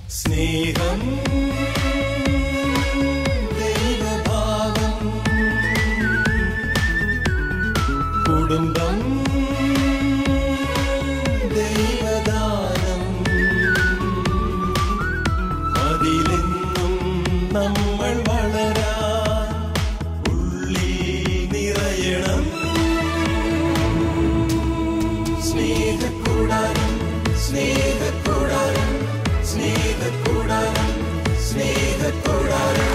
സ്നേഹം ദൈവഭാവം കുടുംബം ദൈവദാനം അതിലെന്നും നമ്മൾ വളരാൻ ഉള്ളിൽ നിറയണം Snehakkoodaram Snehakkoodaram Snehakkoodaram Snehakkoodaram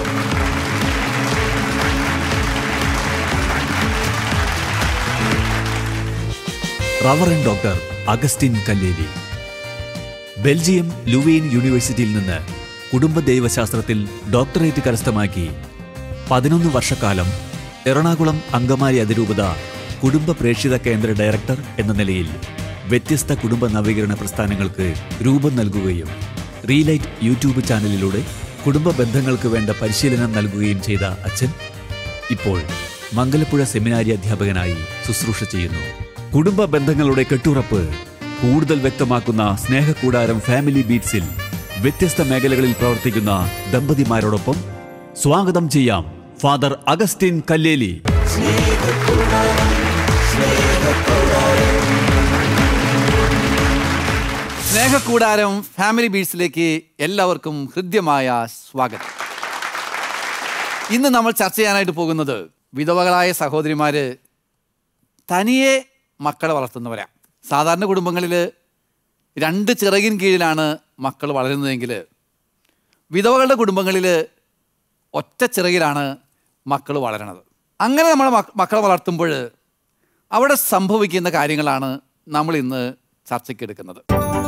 reverend doctor Augustine Kalleli Belgium Louvain യൂണിവേഴ്സിറ്റിയിൽ നിന്ന് കുടുംബ ദൈവശാസ്ത്രത്തിൽ ഡോക്ടറേറ്റ് കരസ്ഥമാക്കി പതിനൊന്ന് വർഷക്കാലം എറണാകുളം അങ്കമാലി അതിരൂപത കുടുംബ പ്രേക്ഷിത കേന്ദ്ര ഡയറക്ടർ എന്ന നിലയിൽ വ്യത്യസ്ത കുടുംബ നവീകരണ പ്രസ്ഥാനങ്ങൾക്ക് രൂപം നൽകുകയും റീലൈറ്റ് യൂട്യൂബ് ചാനലിലൂടെ കുടുംബ ബന്ധങ്ങൾക്ക് വേണ്ട പരിശീലനം നൽകുകയും ചെയ്ത അച്ഛൻ ഇപ്പോൾ മംഗലപ്പുഴ സെമിനാരി അധ്യാപകനായി ശുശ്രൂഷ ചെയ്യുന്നു കുടുംബ ബന്ധങ്ങളുടെ കെട്ടുറപ്പ് കൂടുതൽ വ്യക്തമാക്കുന്ന സ്നേഹക്കൂടാരം ഫാമിലി ബീറ്റ്സിൽ വ്യത്യസ്ത മേഖലകളിൽ പ്രവർത്തിക്കുന്ന ദമ്പതിമാരോടൊപ്പം സ്വാഗതം ചെയ്യാം father Augustine Kalleli Snehakkoodaram family ബീഡ്സിലേക്ക് എല്ലാവർക്കും ഹൃദ്യമായ സ്വാഗതം ഇന്ന് നമ്മൾ ചർച്ച ചെയ്യാനായിട്ട് പോകുന്നത് വിധവകളായ സഹോദരിമാര് തനിയെ മക്കളെ വളർത്തുന്നവരാ സാധാരണ കുടുംബങ്ങളിൽ രണ്ട് ചിറകിൻ കീഴിലാണ് മക്കൾ വളരുന്നതെങ്കിൽ വിധവകളുടെ കുടുംബങ്ങളിൽ ഒറ്റ ചിറകിലാണ് മക്കൾ വളരണത് അങ്ങനെ നമ്മൾ മക്കളെ വളർത്തുമ്പോൾ അവിടെ സംഭവിക്കുന്ന കാര്യങ്ങളാണ് നമ്മൾ ഇന്ന് ചർച്ചയ്ക്ക് എടുക്കുന്നത്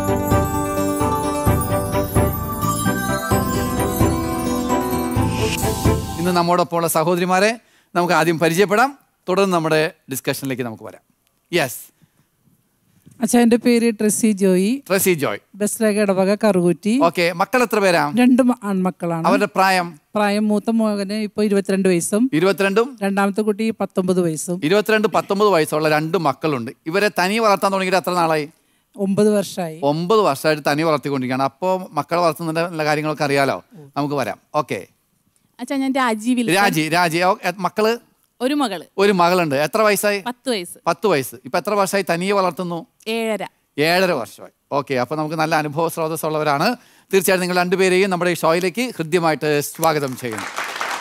ഇന്ന് നമ്മോടൊപ്പമുള്ള സഹോദരിമാരെ നമുക്ക് ആദ്യം പരിചയപ്പെടാം തുടർന്ന് നമ്മുടെ ഡിസ്കഷനിലേക്ക് നമുക്ക് വരാം യെസ് അച്ഛാ എന്റെ പേര് ട്രെസി ജോയി ട്രസി ജോയ് ബസ്ലേഖ ഇടവക കറുകുറ്റി ഓക്കെ മക്കൾ എത്ര പേരാ രണ്ട് മ- ആൺമക്കളാണ് അവരുടെ പ്രായം പ്രായം മൂത്ത മകന് ഇപ്പൊ ഇരുപത്തിരണ്ട് വയസ്സും ഇരുപത്തിരണ്ടും രണ്ടാമത്തെ കുട്ടി പത്തൊമ്പത് വയസ്സും ഇരുപത്തിരണ്ട് പത്തൊമ്പത് വയസ്സുള്ള രണ്ട് മക്കളുണ്ട് ഇവരെ തനി വളർത്താൻ തുടങ്ങിയിട്ട് എത്ര നാളായി ഒമ്പത് വർഷമായി ഒമ്പത് വർഷമായിട്ട് തനി വളർത്തിക്കൊണ്ടിരിക്കുകയാണ് അപ്പോൾ മക്കളെ വളർത്തുന്നതിന്റെ എല്ലാ കാര്യങ്ങളൊക്കെ അറിയാലോ നമുക്ക് വരാം ഓക്കെ അച്ഛാ ഞാൻ രാജി വിൽസൺ രാജി രാജി ഓ, എ- മക്കള് ഒരു മകള് ഒരു മകളുണ്ട് എത്ര വയസ്സായി പത്ത് വയസ്സ് പത്ത് വയസ്സ് ഇപ്പൊ എത്ര വർഷമായി തനിയെ വളർത്തുന്നു ഏഴര ഏഴര വർഷമായി ഓക്കെ അപ്പോൾ നമുക്ക് നല്ല അനുഭവ സ്രോതസ്സുള്ളവരാണ് തീർച്ചയായിട്ടും നിങ്ങൾ രണ്ടുപേരെയും നമ്മുടെ ഈ ഷോയിലേക്ക് ഹൃദ്യമായിട്ട് സ്വാഗതം ചെയ്യുന്നു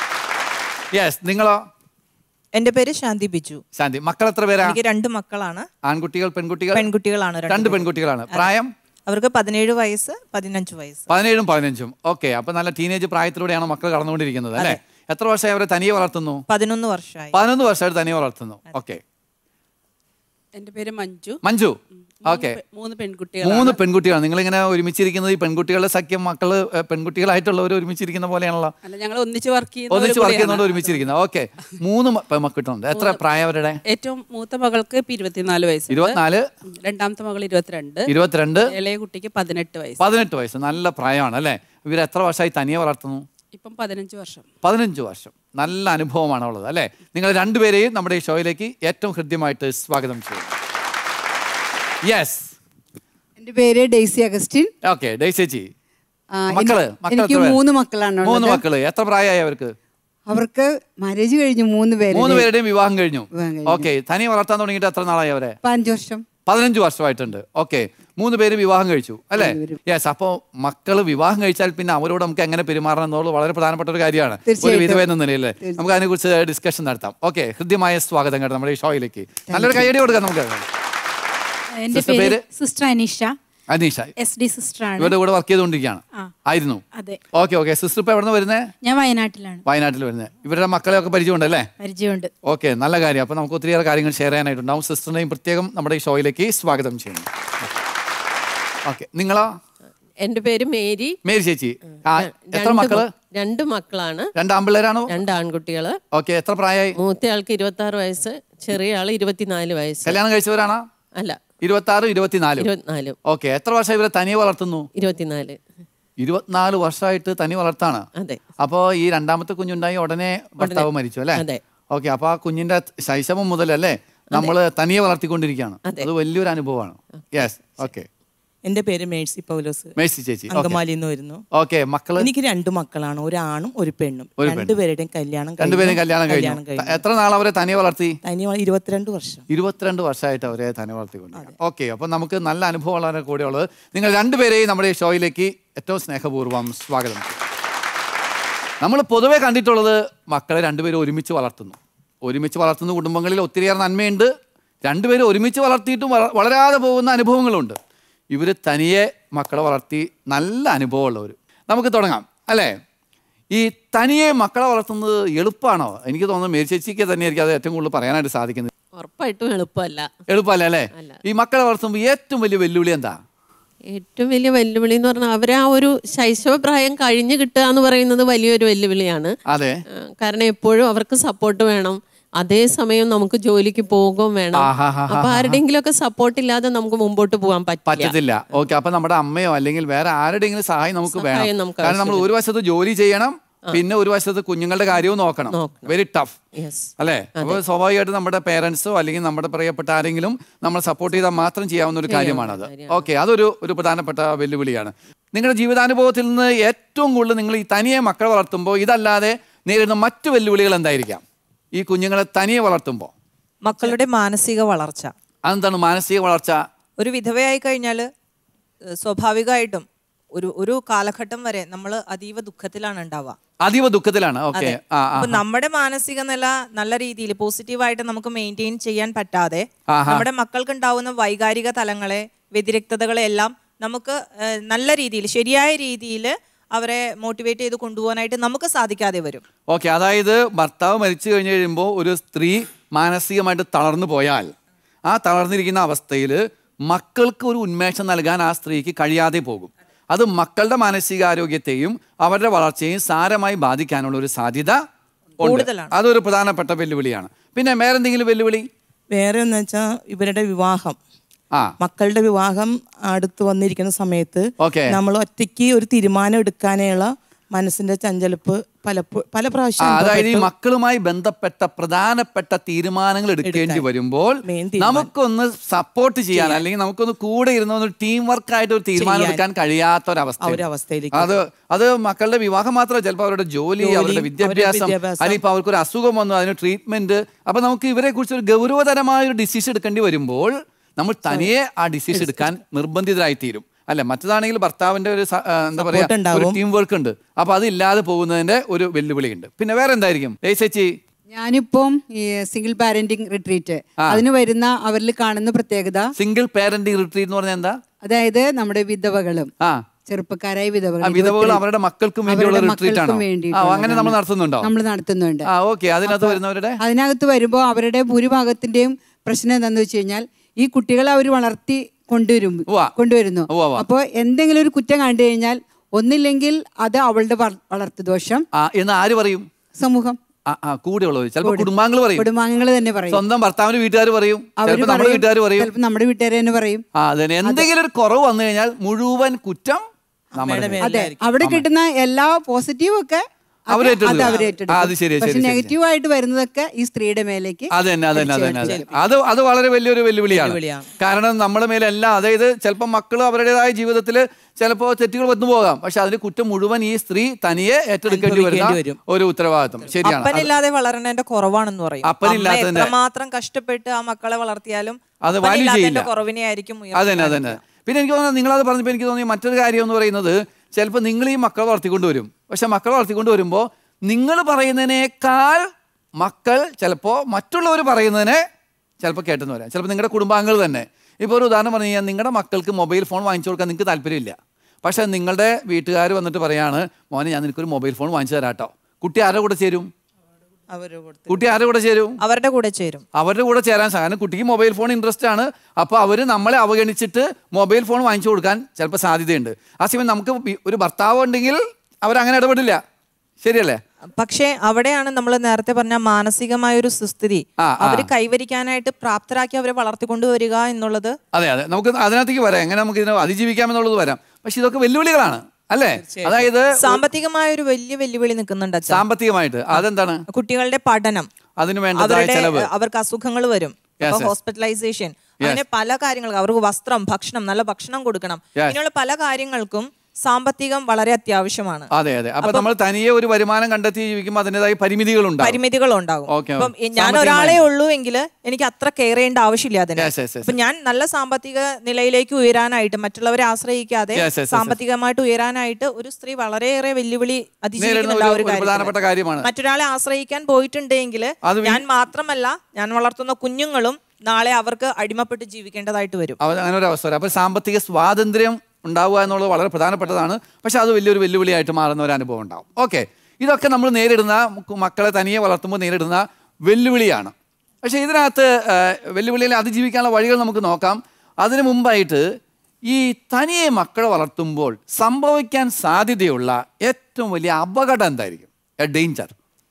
യെസ് നിങ്ങളോ എന്റെ പേര് ശാന്തി ബിജു ശാന്തി മക്കൾ എത്ര പേരാ എനിക്ക് രണ്ട് മക്കളാണ് ആൺകുട്ടികൾ പെൺകുട്ടികൾ പെൺകുട്ടികളാണ് രണ്ട് രണ്ടുപേരും. പെൺകുട്ടികളാണ് പ്രായം അവർക്ക് പതിനേഴ് വയസ്സ് പതിനഞ്ച് വയസ്സ് പതിനേഴും പതിനഞ്ചും ഓക്കെ അപ്പൊ നല്ല ടീനേജ് പ്രായത്തിലൂടെയാണ് മക്കൾ കടന്നുകൊണ്ടിരിക്കുന്നത് അല്ലേ എത്ര വർഷമായി അവരെ തനിയെ വളർത്തുന്നു പതിനൊന്ന് വർഷമായി പതിനൊന്ന് വർഷമായിട്ട് തനിയെ വളർത്തുന്നു ഓക്കെ എന്റെ പേര് മഞ്ജു മഞ്ജു ഓക്കെ പെ- മൂന്ന് പെൺകുട്ടികൾ മൂന്ന് പെൺകുട്ടികളാണ് നിങ്ങളിങ്ങനെ ഒരുമിച്ചിരിക്കുന്നത് ഈ പെൺകുട്ടികളുടെ സഖ്യം മക്കള് ഏ, പെൺകുട്ടികളായിട്ടുള്ളവർ ഒരുമിച്ചിരിക്കുന്ന പോലെയാണല്ലോ അല്ല ഞങ്ങൾ ഒന്നിച്ച് വർക്ക് ഒന്നിച്ച് വർക്ക് ചെയ്യുന്നതുകൊണ്ട് ചെയ്യുന്ന ഒരുമിച്ചിരിക്കുന്നത് ഓക്കെ മൂന്ന് മ- പെൺമക്കളുണ്ട് എത്ര പ്രായം അവരുടെ ഏറ്റവും മൂത്ത മകൾക്ക് ഇപ്പൊ ഇരുപത്തിനാല് വയസ്സ് ഇരുപത്തിനാല് രണ്ടാമത്തെ മകൾ ഇരുപത്തിരണ്ട് ഇരുപത്തിരണ്ട് ഇളയ കുട്ടിക്ക് പതിനെട്ട് വയസ്സ് പതിനെട്ട് വയസ്സ് നല്ല പ്രായമാണ് അല്ലേ ഇവർ എത്ര വർഷമായി തനിയെ വളർത്തുന്നു ഇപ്പം പതിനഞ്ച് വർഷം പതിനഞ്ച് വർഷം നല്ല അനുഭവമാണ് ഉള്ളത് അല്ലേ നിങ്ങൾ രണ്ടുപേരെയും നമ്മുടെ ഈ ഷോയിലേക്ക് ഏറ്റവും ഹൃദ്യമായിട്ട് സ്വാഗതം ചെയ്യുന്നു യെസ് എന്റെ പേര് ഡെയ്സി അഗസ്റ്റിൻ ഓക്കെ ചേച്ചി ആ, മക്കള് എനി- മക്കൾ എനിക്ക് എത്ര പേര്? മൂന്ന് മക്കളാണ് മൂന്ന് ഉള്ളത്. മക്കള് എത്ര പ്രായമായി അവർക്ക് അവർക്ക് മാരേജ് കഴിഞ്ഞു മൂന്ന് പേര് മൂന്ന് പേരുടെയും വിവാഹം കഴിഞ്ഞു വിവാഹം കഴിഞ്ഞു. ഓക്കെ തനി വളർത്താൻ തുടങ്ങിയിട്ട് എത്ര നാളായി അവരെ ഇപ്പൊ അഞ്ചു വർഷം പതിനഞ്ച് വർഷമായിട്ടുണ്ട് ഓക്കെ മൂന്ന് പേര് വിവാഹം കഴിച്ചു അല്ലേ യെസ് അപ്പോൾ മക്കൾ വിവാഹം കഴിച്ചാൽ പിന്നെ അവരോട് നമുക്ക് എങ്ങനെ പെരുമാറണം എന്നുള്ളത് വളരെ പ്രധാനപ്പെട്ട ഒരു കാര്യമാണ് ഒരു തീർച്ചയായിട്ടും. വിധവ എന്ന നിലയിൽ നമുക്ക് അതിനെക്കുറിച്ച് ഡിസ്കഷൻ നടത്താം ഓക്കെ ഹൃദ്യമായ സ്വാഗതം കേട്ടോ നമ്മുടെ ഈ ഷോയിലേക്ക് നല്ലൊരു കൈയടി കൊടുക്കാം നമുക്ക് എന്റെ സിസ്റ്റർ പേര് പേര് sister Aneesha Aneesha S D sister ആണ് ഇവരുടെ കൂടെ വർക്ക് ചെയ്തുകൊണ്ടിരിക്കുകയാണ് ആ. ആയിരുന്നു അതെ ഓക്കെ ഓക്കെ സിസ്റ്റർ ഇപ്പൊ എവിടെ നിന്ന് വരുന്നത് ഞാൻ വയനാട്ടിലാണ് വയനാട്ടിൽ വരുന്നത് ഇവരുടെ മക്കളെ ഒക്കെ പരിചയമുണ്ടല്ലേ പരിചയമുണ്ട് ഓക്കെ നല്ല കാര്യം അപ്പോൾ നമുക്ക് ഒത്തിരിയേറെ കാര്യങ്ങൾ ഷെയർ ചെയ്യാനായിട്ടുണ്ടാവും സിസ്റ്ററിനെയും പ്രത്യേകം നമ്മുടെ ഈ ഷോയിലേക്ക് സ്വാഗതം ചെയ്യുന്നു ഓക്കെ നിങ്ങളോ എന്റെ പേര് മേരി മേരി ചേച്ചി ആ എത്ര രണ്ട് മക്കള് മ- രണ്ട് മക്കളാണ് രണ്ട് ആമ്പിള്ളേരാണോ രണ്ട് ആൺകുട്ടികള് ഓക്കെ എത്ര പ്രായമായി മൂത്ത ആൾക്ക് ഇരുപത്തി ആറ് വയസ്സ് ചെറിയ ആള് ഇരുപത്തിനാല് വയസ്സ് കല്യാണം കഴിച്ചവരാണോ അല്ല ഇരുപത്തി ആറ് ഇരുപത്തിനാല് ഇരുപത്തിനാലും ഓക്കെ എത്ര വർഷം ഇവരെ തനിയെ വളർത്തുന്നു ഇരുപത്തിനാല് ഇരുപത്തിനാല് വർഷമായിട്ട് തനി വളർത്താണ് അതെ അപ്പോൾ ഈ രണ്ടാമത്തെ കുഞ്ഞുണ്ടായി ഉടനെ ഭർത്താവ് മരിച്ചു അല്ലേ അതെ. ഓക്കെ അപ്പോൾ ആ കുഞ്ഞിന്റെ ശൈശവം മുതലല്ലേ നമ്മൾ തനിയെ വളർത്തിക്കൊണ്ടിരിക്കുകയാണ് അതെ. അത് വലിയൊരു അനുഭവമാണ് യെസ് ഓക്കെ എൻ്റെ പേര് മേഴ്സി പൗലോസ് മേഴ്സി ചേച്ചി അങ്കമാലിയിൽ നിന്ന് വരുന്നു ഓക്കെ മക്കള് എനിക്ക് രണ്ട് മക്കളാണ് ഒരാണും ഒരു പെണ്ണും ഒരു പെണ്ണ്. രണ്ടുപേരുടെയും കല്യാണം കഴിഞ്ഞു. രണ്ടുപേരും കല്യാണം കഴിഞ്ഞു എത്ര നാൾ അവരെ തനിയെ വളർത്തി തനിയെ ഇരുപത്തിരണ്ട് വർഷം ഇരുപത്തിരണ്ട് വർഷമായിട്ട് അവരെ തന്നെ വളർത്തിക്കൊണ്ട് ഓക്കെ അപ്പോൾ നമുക്ക് നല്ല അനുഭവങ്ങളാണ് കൂടെയുള്ളത് നിങ്ങൾ രണ്ടുപേരെയും നമ്മുടെ ഈ ഷോയിലേക്ക് ഏറ്റവും സ്നേഹപൂർവ്വം സ്വാഗതം ചെയ്യും നമ്മൾ പൊതുവെ കണ്ടിട്ടുള്ളത് മക്കളെ രണ്ടുപേരും ഒരുമിച്ച് വളർത്തുന്നു ഒരുമിച്ച് വളർത്തുന്ന കുടുംബങ്ങളിൽ ഒത്തിരിയേറെ നന്മയുണ്ട് രണ്ടുപേരും ഒരുമിച്ച് വളർത്തിയിട്ടും വള- വളരാതെ പോകുന്ന അനുഭവങ്ങളുണ്ട് ഇവർ തനിയെ മക്കളെ വളർത്തി നല്ല അനുഭവമുള്ളവർ നമുക്ക് തുടങ്ങാം അല്ലേ ഈ തനിയെ മക്കളെ വളർത്തുന്നത് എളുപ്പമാണോ എനിക്ക് തോന്നുന്നു മേരി ചേച്ചിക്ക് തന്നെയായിരിക്കും അത് ഏറ്റവും കൂടുതൽ പറയാനായിട്ട് സാധിക്കുന്നത് ഉറപ്പായിട്ടും എളുപ്പമല്ല എളുപ്പമല്ല അല്ലേ ഈ മക്കളെ വളർത്തുമ്പോൾ ഏറ്റവും വലിയ വെല്ലുവിളി എന്താ ഏറ്റവും വലിയ വെല്ലുവിളി എന്ന് പറഞ്ഞാൽ അവരെ ആ ഒരു ശൈശവപ്രായം കഴിഞ്ഞു കിട്ടുക എന്ന് പറയുന്നത് വലിയൊരു വെല്ലുവിളിയാണ് അതെ ആ, കാരണം എപ്പോഴും അവർക്ക് സപ്പോർട്ട് വേണം അതേസമയം നമുക്ക് ജോലിക്ക് പോകുകയും വേണം ആഹാഹാഹാ. അപ്പൊ ആരുടെയെങ്കിലും ഒക്കെ സപ്പോർട്ട് ഇല്ലാതെ നമുക്ക് മുമ്പോട്ട് പോകാൻ പറ്റില്ല പറ്റത്തില്ല ഓക്കെ അപ്പൊ നമ്മുടെ അമ്മയോ അല്ലെങ്കിൽ വേറെ ആരുടെയെങ്കിലും സഹായം നമുക്ക് സഹായം വേണം നമുക്ക് കാരണം നമ്മൾ ഒരു വശത്ത് ജോലി ചെയ്യണം പിന്നെ ഒരു വശത്ത് കുഞ്ഞുങ്ങളുടെ കാര്യവും നോക്കണം വെരി ടഫ് യെസ് അല്ലേ അപ്പോൾ സ്വാഭാവികമായിട്ടും നമ്മുടെ പേരൻസോ അല്ലെങ്കിൽ നമ്മുടെ പ്രിയപ്പെട്ട ആരെങ്കിലും നമ്മൾ സപ്പോർട്ട് ചെയ്താൽ മാത്രം ചെയ്യാവുന്ന ഒരു കാര്യമാണത് ഓക്കെ അതൊരു ഒരു പ്രധാനപ്പെട്ട വെല്ലുവിളിയാണ് നിങ്ങളുടെ ജീവിതാനുഭവത്തിൽ നിന്ന് ഏറ്റവും കൂടുതൽ നിങ്ങൾ ഈ തനിയെ മക്കളെ വളർത്തുമ്പോൾ ഇതല്ലാതെ നേരിടുന്ന മറ്റു വെല്ലുവിളികൾ എന്തായിരിക്കാം ഈ കുഞ്ഞുങ്ങളെ തനിയെ വളർത്തുമ്പോൾ മക്കളുടെ മാനസിക വളർച്ച അതെന്താണ് മാനസിക വളർച്ച ഒരു വിധവയായി കഴിഞ്ഞാൽ സ്വാഭാവികമായിട്ടും ഒരു ഒരു കാലഘട്ടം വരെ നമ്മൾ അതീവ ദുഃഖത്തിലാണ് ഉണ്ടാവുക അതീവ ദുഃഖത്തിലാണ് ഓക്കെ അതെ. ആ ആ അപ്പൊ നമ്മുടെ മാനസിക നില നല്ല രീതിയിൽ പോസിറ്റീവായിട്ട് നമുക്ക് മെയിൻറ്റെയിൻ ചെയ്യാൻ പറ്റാതെ ആഹാ. നമ്മുടെ മക്കൾക്ക് ഉണ്ടാവുന്ന വൈകാരിക തലങ്ങളെ വ്യതിരിക്തതകളെ എല്ലാം നമുക്ക് ഏഹ്, നല്ല രീതിയിൽ ശരിയായ രീതിയിൽ അവരെ മോട്ടിവേറ്റ് ചെയ്ത് കൊണ്ടുപോകാനായിട്ട് നമുക്ക് സാധിക്കാതെ വരും ഓക്കെ അതായത് ഭർത്താവ് മരിച്ചു കഴിഞ്ഞ് കഴിയുമ്പോൾ ഒരു സ്ത്രീ മാനസികമായിട്ട് തളർന്നു പോയാൽ ആ തളർന്നിരിക്കുന്ന അവസ്ഥയിൽ മക്കൾക്ക് ഒരു ഉന്മേഷം നൽകാൻ ആ സ്ത്രീക്ക് കഴിയാതെ പോകും അത് മക്കളുടെ മാനസികാരോഗ്യത്തെയും അവരുടെ വളർച്ചയെയും സാരമായി ബാധിക്കാനുള്ള ഒരു സാധ്യത ഉണ്ട് കൂടുതലാണ്. അതൊരു പ്രധാനപ്പെട്ട വെല്ലുവിളിയാണ് പിന്നെ വേറെന്തെങ്കിലും വെല്ലുവിളി വേറെ എന്ന് വെച്ചാൽ ഇവരുടെ വിവാഹം ആ മക്കളുടെ വിവാഹം അടുത്ത് വന്നിരിക്കുന്ന സമയത്ത് ഓക്കെ നമ്മൾ ഒറ്റയ്ക്ക് ഒരു തീരുമാനം എടുക്കാനുള്ള മനസ്സിന്റെ ചഞ്ചലിപ്പ് പലപ്പോ പല ആ, പ്രാവശ്യം അതായത് ഈ അനുഭവപ്പെട്ടു. മക്കളുമായി ബന്ധപ്പെട്ട പ്രധാനപ്പെട്ട തീരുമാനങ്ങൾ എടുക്കേണ്ടി വരുമ്പോൾ Main തീരുമാനം. നമുക്കൊന്ന് സപ്പോർട്ട് ചെയ്യാൻ അല്ലെങ്കിൽ നമുക്കൊന്ന് കൂടെ ഇരുന്ന ഒരു ടീം വർക്ക് ആയിട്ട് ഒരു തീരുമാനം ചെയ്യാൻ. എടുക്കാൻ കഴിയാത്ത ഒരു അവസ്ഥ ആ ഒരു അവസ്ഥയിലേക്ക് അത് അത് മക്കളുടെ വിവാഹം മാത്രമല്ല ചിലപ്പോൾ അവരുടെ ജോലി ജോലി, അവരുടെ അവരുടെ വിദ്യാഭ്യാസം വിദ്യാഭ്യാസം. അല്ലെങ്കിൽ ഇപ്പോൾ അവർക്ക് ഒരു അസുഖം വന്നു അതിന് ട്രീറ്റ്മെന്റ് അപ്പൊ നമുക്ക് ഇവരെ കുറിച്ച് ഒരു ഗൗരവതരമായ ഒരു ഡിസിഷൻ എടുക്കേണ്ടി വരുമ്പോൾ നമ്മൾ തനിയെ ആ ഡിസിഷൻ എടുക്കാൻ നിർബന്ധിതരായി തീരും അല്ലെ മറ്റതാണെങ്കിൽ ഭർത്താവിന്റെ ഒരു സ- ആ, എന്താ പറയാ Support ഉണ്ടാവും. ഒരു ടീം വർക്ക് ഉണ്ട് അപ്പൊ അത് ഇല്ലാതെ പോകുന്നതിന്റെ ഒരു വെല്ലുവിളിയുണ്ട് പിന്നെ വേറെ എന്തായിരിക്കും ചേച്ചി ഞാനിപ്പം ഈ സിംഗിൾ പാരന്റിങ് റിട്രീറ്റ് ആ. അതിന് വരുന്ന അവരിൽ കാണുന്ന പ്രത്യേകത സിംഗിൾ പാരന്റിംഗ് റിട്രീറ്റ് എന്ന് പറഞ്ഞാൽ എന്താ അതായത് നമ്മുടെ വിധവകളും ആ ചെറുപ്പക്കാരായ ആ, വിധവകൾ വിധവകൾ അവരുടെ മക്കൾക്കും വേണ്ടിയുള്ള റിട്രീറ്റ് ആണോ ആ അങ്ങനെ നമ്മൾ നടത്തുന്നുണ്ടോ നമ്മൾ നടത്തുന്നുണ്ട് ആ ഓക്കെ അതിനകത്ത് വരുന്നവരുടെ അതിനകത്ത് വരുമ്പോൾ അവരുടെ ഭൂരിഭാഗത്തിന്റെയും പ്രശ്നം എന്താണെന്ന് വെച്ച് കഴിഞ്ഞാൽ ഈ കുട്ടികളെ അവർ വളർത്തി കൊണ്ടുവരും കൊണ്ടുവരുന്നു ഉവ്വ, ഉവ്വ. അപ്പോൾ എന്തെങ്കിലും ഒരു കുറ്റം കണ്ടു കഴിഞ്ഞാൽ ഒന്നില്ലെങ്കിൽ അത് അവളുടെ വള- വളർത്തുദോഷം ആ എന്ന് ആര് പറയും സമൂഹം ആ ആ കൂടെയുള്ളവർ ചിലപ്പോൾ കുടുംബാംഗങ്ങൾ പറയും കുടുംബാംഗങ്ങൾ തന്നെ പറയും സ്വന്തം ഭർത്താവിന്റെ വീട്ടുകാർ പറയും അവര് ചിലപ്പോൾ നമ്മുടെ പറയും, വീട്ടുകാർ പറയും ചിലപ്പോൾ നമ്മുടെ വീട്ടുകാർ തന്നെ പറയും ആ അതന്നെ എന്തെങ്കിലും ഒരു കുറവ് വന്നു കഴിഞ്ഞാൽ മുഴുവൻ കുറ്റം നമ്മുടെ മേൽ. അതെ അവിടെ കിട്ടുന്ന എല്ലാ പോസിറ്റീവും ഒക്കെ അത് അവര് ഏറ്റെടുക്കും. അത് അവര് ഏറ്റെടുക്കും. ആ, അത് ശരി, ശരി, പക്ഷെ ശരി, ശരി. നെഗറ്റീവ് ആയിട്ട് വരുന്നതൊക്കെ ഈ സ്ത്രീയുടെ മേലേക്ക് അത് തന്നെ അത് തന്നെ അത് തന്നെ അത് തീർച്ചയായിട്ടും തന്നെ. അത് അത് വളരെ വലിയൊരു വെല്ലുവിളിയാണ് വെല്ലുവിളിയാണ്. കാരണം നമ്മുടെ മേലെല്ലാം അതായത് ചിലപ്പോൾ മക്കൾ അവരുടേതായ ജീവിതത്തിൽ ചിലപ്പോൾ തെറ്റുകൾ വന്നു പോകാം പക്ഷെ അതിന് കുറ്റം മുഴുവൻ ഈ സ്ത്രീ തനിയെ ഏറ്റെടുക്കേണ്ടി വരുന്ന അനുഭവിക്കേണ്ടി വരും. ഒരു ഉത്തരവാദിത്വം ശരിയാണ് അത് അപ്പനില്ലാതെ വളരണേന്റെ കുറവാണെന്ന് പറയും അമ്മ അപ്പനില്ലാത്തതിന്റെ- എത്രമാത്രം കഷ്ടപ്പെട്ട് ആ മക്കളെ വളർത്തിയാലും അത് വാല്യൂ അപ്പനില്ലാത്തതിന്റെ ചെയ്യില്ല കുറവിനെ ആയിരിക്കും അതന്നെ അതന്നെ പിന്നെ എനിക്ക് തോന്നുന്നത് നിങ്ങളത് പറഞ്ഞപ്പോൾ എനിക്ക് തോന്നി മറ്റൊരു കാര്യം എന്ന് പറയുന്നത് ചിലപ്പോൾ നിങ്ങൾ ഈ മക്കളെ വളർത്തിക്കൊണ്ട് വരും പക്ഷെ മക്കളെ വളർത്തിക്കൊണ്ട് വരുമ്പോൾ നിങ്ങൾ പറയുന്നതിനേക്കാൾ മക്കൾ ചിലപ്പോൾ മറ്റുള്ളവർ പറയുന്നതിനെ ചിലപ്പോൾ കേട്ടെന്ന് വരാം ചിലപ്പോൾ നിങ്ങളുടെ കുടുംബാംഗങ്ങൾ തന്നെ ഇപ്പോൾ ഒരു ഉദാഹരണം പറഞ്ഞു കഴിഞ്ഞാൽ നിങ്ങളുടെ മക്കൾക്ക് മൊബൈൽ ഫോൺ വാങ്ങിച്ചു കൊടുക്കാൻ നിങ്ങൾക്ക് താല്പര്യമില്ല പക്ഷേ നിങ്ങളുടെ വീട്ടുകാർ വന്നിട്ട് പറയാണ് മോനെ ഞാൻ നിനക്കൊരു മൊബൈൽ ഫോൺ വാങ്ങിച്ചു തരാം കേട്ടോ കുട്ടി ആരുടെ കൂടെ ചേരും അവര് കൊടുത്ത് കുട്ടി ആരുടെ കൂടെ ചേരും അവരുടെ കൂടെ ചേരും അവരുടെ കൂടെ ചേരാൻ സാ- കാരണം കുട്ടിക്ക് മൊബൈൽ ഫോൺ ഇൻട്രസ്റ്റ് ആണ് അപ്പോൾ അവർ നമ്മളെ അവഗണിച്ചിട്ട് മൊബൈൽ ഫോൺ വാങ്ങിച്ചു കൊടുക്കാൻ ചിലപ്പോൾ സാധ്യതയുണ്ട് ആ സമയം നമുക്ക് വി- ഒരു ഭർത്താവ് ഉണ്ടെങ്കിൽ അവരങ്ങനെ ഇടപെടില്ല ശരിയല്ലേ പക്ഷേ അവിടെയാണ് നമ്മൾ നേരത്തെ പറഞ്ഞ മാനസികമായ ഒരു സുസ്ഥിതി ആ, ആ. അവര് കൈവരിക്കാനായിട്ട് പ്രാപ്തരാക്കി അവരെ വളർത്തിക്കൊണ്ടുവരിക എന്നുള്ളത് അതെ അതെ നമുക്ക് അതിനകത്തേക്ക് വരാം എങ്ങനെ നമുക്ക് ഇതിനെ അതിജീവിക്കാമെന്നുള്ളത് വരാം പക്ഷെ ഇതൊക്കെ വെല്ലുവിളികളാണ് അല്ലേ അതായത് സാമ്പത്തികമായ ഒരു വലിയ വെല്ലുവിളി നിൽക്കുന്നുണ്ട് അച്ഛാ. സാമ്പത്തികമായിട്ട് അതെന്താണ് കുട്ടികളുടെ പഠനം അതിന് വേണ്ടതായ അവരുടെ ചെലവ് അവർക്ക് അസുഖങ്ങൾ വരും Yes, അപ്പൊ yes. ഹോസ്പിറ്റലൈസേഷൻ അങ്ങനെ പല കാര്യങ്ങൾക്കും അവർക്ക് വസ്ത്രം ഭക്ഷണം നല്ല ഭക്ഷണം കൊടുക്കണം Yes. ഇങ്ങനെയുള്ള പല കാര്യങ്ങൾക്കും സാമ്പത്തികം വളരെ അത്യാവശ്യമാണ് അതെ അതെ അപ്പൊ നമ്മൾ തനിയെ ഒരു വരുമാനം കണ്ടെത്തി ജീവിക്കുമ്പോൾ അതിൻ്റെതായ പരിമിതികളുണ്ടാവും പരിമിതികൾ ഉണ്ടാകും Okay, അപ്പം okay. ഞാൻ സാമ്പത്തികമായി. ഒരാളെ ഉള്ളൂ എങ്കിൽ എനിക്ക് അത്ര കെയർ ചെയ്യേണ്ട ആവശ്യമില്ല അതിന് Yes, yes, yes. അപ്പൊ ഞാൻ നല്ല സാമ്പത്തിക നിലയിലേക്ക് ഉയരാനായിട്ട് മറ്റുള്ളവരെ ആശ്രയിക്കാതെ Yes, yes, yes, yes. സാമ്പത്തികമായിട്ട് ഉയരാനായിട്ട് ഒരു സ്ത്രീ വളരെയേറെ വെല്ലുവിളി നേരിടുന്ന അതിജീവിക്കുന്നുണ്ട് ആ ഒരു- ഒരു ഒരു പ്രധാനപ്പെട്ട കാര്യത്തില്. കാര്യമാണ് മറ്റൊരാളെ ആശ്രയിക്കാൻ പോയിട്ടുണ്ടെങ്കിൽ അത് വീ- ഞാൻ മാത്രമല്ല ഞാൻ വളർത്തുന്ന കുഞ്ഞുങ്ങളും നാളെ അവർക്ക് അടിമപ്പെട്ട് ജീവിക്കേണ്ടതായിട്ട് വരും അവ- അങ്ങനെ ഒരു അവസ്ഥ വരും. അപ്പൊ സാമ്പത്തിക സ്വാതന്ത്ര്യം ഉണ്ടാവുക എന്നുള്ളത് വളരെ പ്രധാനപ്പെട്ടതാണ് പക്ഷെ അത് വലിയൊരു വെല്ലുവിളിയായിട്ട് മാറുന്ന ഒരു അനുഭവം ഉണ്ടാവും ഓക്കെ ഇതൊക്കെ നമ്മൾ നേരിടുന്ന മക്ക- മക്കളെ തനിയെ വളർത്തുമ്പോൾ നേരിടുന്ന വെല്ലുവിളിയാണ് പക്ഷേ ഇതിനകത്ത് ആ, വെല്ലുവിളിയിൽ അതിജീവിക്കാനുള്ള വഴികൾ നമുക്ക് നോക്കാം അതിനു മുമ്പായിട്ട് ഈ തനിയെ മക്കളെ വളർത്തുമ്പോൾ സംഭവിക്കാൻ സാധ്യതയുള്ള ഏറ്റവും വലിയ അപകടം എന്തായിരിക്കും എ ഡേഞ്ചർ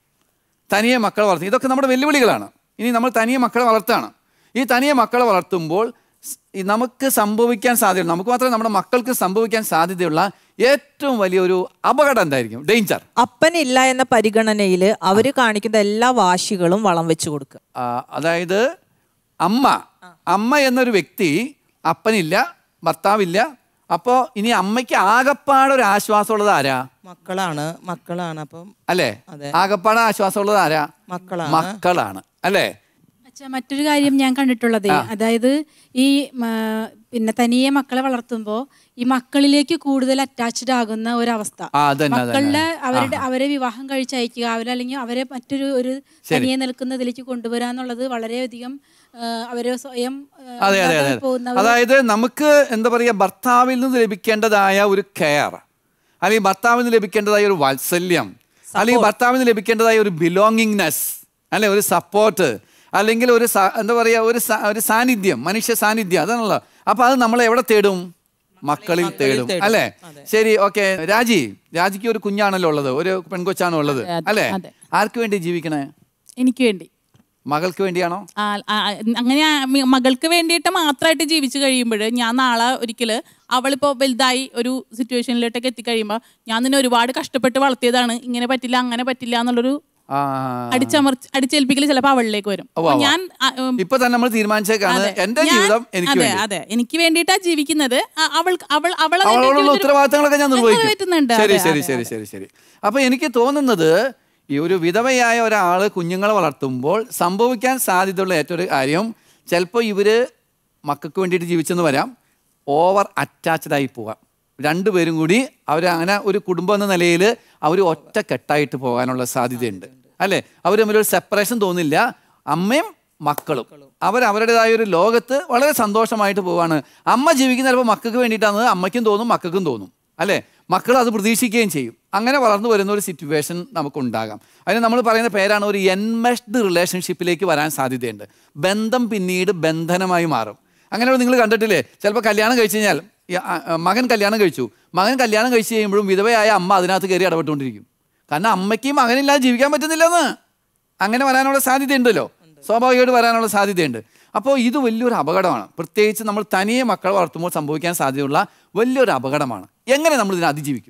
തനിയെ മക്കളെ വളർത്തും ഇതൊക്കെ നമ്മുടെ വെല്ലുവിളികളാണ് ഇനി നമ്മൾ തനിയെ മക്കളെ വളർത്താണ് ഈ തനിയെ മക്കളെ വളർത്തുമ്പോൾ സ്- ഈ നമുക്ക് സംഭവിക്കാൻ സാധ്യത നമുക്ക് മാത്രമേ നമ്മുടെ മക്കൾക്ക് സംഭവിക്കാൻ സാധ്യതയുള്ള ഏറ്റവും വലിയൊരു അപകടം എന്തായിരിക്കും ഡേഞ്ചർ അപ്പനില്ല എന്ന പരിഗണനയിൽ അവര് കാണിക്കുന്ന എല്ലാ വാശികളും വളം വെച്ചു കൊടുക്കുക അതായത് അമ്മ അമ്മ എന്നൊരു വ്യക്തി അപ്പനില്ല ഭർത്താവില്ല അപ്പോൾ ഇനി അമ്മയ്ക്ക് ആകപ്പാടെ ഒരു ആശ്വാസമുള്ളത് ആരാ മക്കളാണ് മക്കളാണ് അപ്പം അല്ലേ അതെ. ആകപ്പാടെ ആശ്വാസമുള്ളത് ആരാ മക്കളാണ്. മക്കളാണ് അല്ലേ അച്ഛാ മറ്റൊരു കാര്യം ഞാൻ കണ്ടിട്ടുള്ളത് അതായത് ഈ മ, പിന്നെ തനിയെ മക്കളെ വളർത്തുമ്പോൾ ഈ മക്കളിലേക്ക് കൂടുതൽ അറ്റാച്ച്ഡ് ആകുന്ന ഒരവസ്ഥ ആ, അതന്നെ, അതന്നെ. മക്കളുടെ അവരുടെ അവരെ വിവാഹം കഴിച്ചയക്കുക അവരെ അല്ലെങ്കിൽ അവരെ മറ്റൊരു ഒരു തനിയെ നിൽക്കുന്നതിലേക്ക് കൊണ്ടുവരാന്നുള്ളത് വളരെയധികം ആ, അവരെ സ്വയം ആ, അതെ അതെ അതെ ഇല്ലാതായി പോകുന്ന ഒരു- അതായത് നമുക്ക് എന്താ പറയുക ഭർത്താവിൽ നിന്ന് ലഭിക്കേണ്ടതായ ഒരു കെയർ അല്ലെങ്കിൽ ഭർത്താവിൽ നിന്ന് ലഭിക്കേണ്ടതായ ഒരു വാത്സല്യം അല്ലെങ്കിൽ ഭർത്താവിൽ നിന്ന് ലഭിക്കേണ്ടതായ ഒരു ബിലോങ്ങിങ്നെസ് അല്ലെ ഒരു സപ്പോർട്ട് അല്ലെങ്കിൽ ഒരു സ- എന്താ പറയുക ഒരു സ- ഒരു സാന്നിധ്യം മനുഷ്യ സാന്നിധ്യം അതാണല്ലോ അപ്പൊ അത് നമ്മൾ എവിടെ തേടും മക്കളിൽ തേടും തേടും. അല്ലേ ശരി ഓക്കെ രാജി രാജിക്ക് ഒരു കുഞ്ഞാണല്ലോ ഉള്ളത് ഒരു പെൺകൊച്ചാണോ ഉള്ളത് അതെ, അതെ, അല്ലേ അതെ. ആർക്ക് വേണ്ടി ജീവിക്കണേ എനിക്ക് വേണ്ടി മകൾക്ക് വേണ്ടിയാണോ ആ, ആ, അങ്ങനെ ആ മി- മകൾക്ക് വേണ്ടിയിട്ട് മാത്രമായിട്ട് ജീവിച്ചു കഴിയുമ്പോൾ ഞാൻ നാളെ ഒരിക്കല് അവളിപ്പോ വലുതായി ഒരു സിറ്റുവേഷനിലോട്ടൊക്കെ എത്തിക്കഴിയുമ്പോൾ ഞാൻ നിന്നെ ഒരുപാട് കഷ്ടപ്പെട്ട് വളർത്തിയതാണ് ഇങ്ങനെ പറ്റില്ല അങ്ങനെ പറ്റില്ല എന്നുള്ളൊരു ആ അടിച്ചമർ അടിച്ചേൽപ്പിക്കൽ ചിലപ്പോൾ അവളിലേക്ക് വരും ഉവ്വ് അപ്പൊ ഉവ്വ്. ഞാൻ ആ, ഉം, ഇപ്പൊ തന്നെ നമ്മൾ തീരുമാനിച്ചേക്കാണ് അതെ. എന്റെ ഞാൻ- ജീവിതം എനിക്ക് അതെ വേണ്ടി അതെ എനിക്ക് വേണ്ടിയിട്ടാ ജീവിക്കുന്നത് ആ, അവൾ അവൾ അവളെ അവളോടുള്ള വേണ്ടിയിട്ട് ഉത്തരവാദിത്തങ്ങളൊക്കെ ഞാൻ നിർവഹിക്കും നിറവേറ്റുന്നുണ്ട്. ശരി അതെ, ശരി അതെ, ശരി ശരി ശരി അപ്പൊ എനിക്ക് തോന്നുന്നത് ഈ ഒരു വിധവയായ ഒരാള് കുഞ്ഞുങ്ങളെ വളർത്തുമ്പോൾ സംഭവിക്കാൻ സാധ്യതയുള്ള ഏറ്റവും ഒരു കാര്യം ചിലപ്പോൾ ഇവര് മക്കൾക്ക് വേണ്ടിയിട്ട് ജീവിച്ചെന്ന് വരാം ഓവർ അറ്റാച്ച്ഡ് ആയി പോവാം രണ്ടുപേരും കൂടി അവർ അങ്ങനെ ഒരു കുടുംബം എന്ന നിലയിൽ അവർ ഒറ്റക്കെട്ടായിട്ട് പോകാനുള്ള സാധ്യതയുണ്ട് അല്ലേ അവർ തമ്മിലൊരു സെപ്പറേഷൻ തോന്നില്ല അമ്മയും മക്കളും അവർ അവരുടേതായ ഒരു ലോകത്ത് വളരെ സന്തോഷമായിട്ട് പോവാണ് അമ്മ ജീവിക്കുന്ന ചിലപ്പോൾ മക്കൾക്ക് വേണ്ടിയിട്ടാണ് അമ്മയ്ക്കും തോന്നും മക്കൾക്കും തോന്നും അല്ലേ മക്കൾ അത് പ്രതീക്ഷിക്കുകയും ചെയ്യും അങ്ങനെ വളർന്നു വരുന്ന ഒരു സിറ്റുവേഷൻ നമുക്കുണ്ടാകാം അതിന് നമ്മൾ പറയുന്ന പേരാണ് ഒരു എൻമെഷ്ഡ് റിലേഷൻഷിപ്പിലേക്ക് വരാൻ സാധ്യതയുണ്ട് ബന്ധം പിന്നീട് ബന്ധനമായി മാറും അങ്ങനെ നിങ്ങൾ കണ്ടിട്ടില്ലേ ചിലപ്പോൾ കല്യാണം കഴിച്ചു കഴിഞ്ഞാൽ ഈ, ആ, ആ, മകൻ കല്യാണം കഴിച്ചു മകൻ കല്യാണം കഴിച്ചു കഴിയുമ്പോഴും വിധവയായ അമ്മ അതിനകത്ത് കയറി ഇടപെട്ടുകൊണ്ടിരിക്കും കാരണം അമ്മയ്ക്ക് മകനില്ലാതെ ജീവിക്കാൻ പറ്റുന്നില്ലെന്ന് അങ്ങനെ വരാനുള്ള സാധ്യതയുണ്ടല്ലോ സ്വാഭാവികമായിട്ട് വരാനുള്ള സാധ്യതയുണ്ട് അപ്പോൾ ഇത് വലിയൊരു അപകടമാണ് പ്രത്യേകിച്ച് നമ്മൾ തനിയെ മക്കളെ വളർത്തുമ്പോൾ സംഭവിക്കാൻ സാധ്യതയുള്ള വലിയൊരു അപകടമാണ് എങ്ങനെ നമ്മൾ ഇതിനെ അതിജീവിക്കും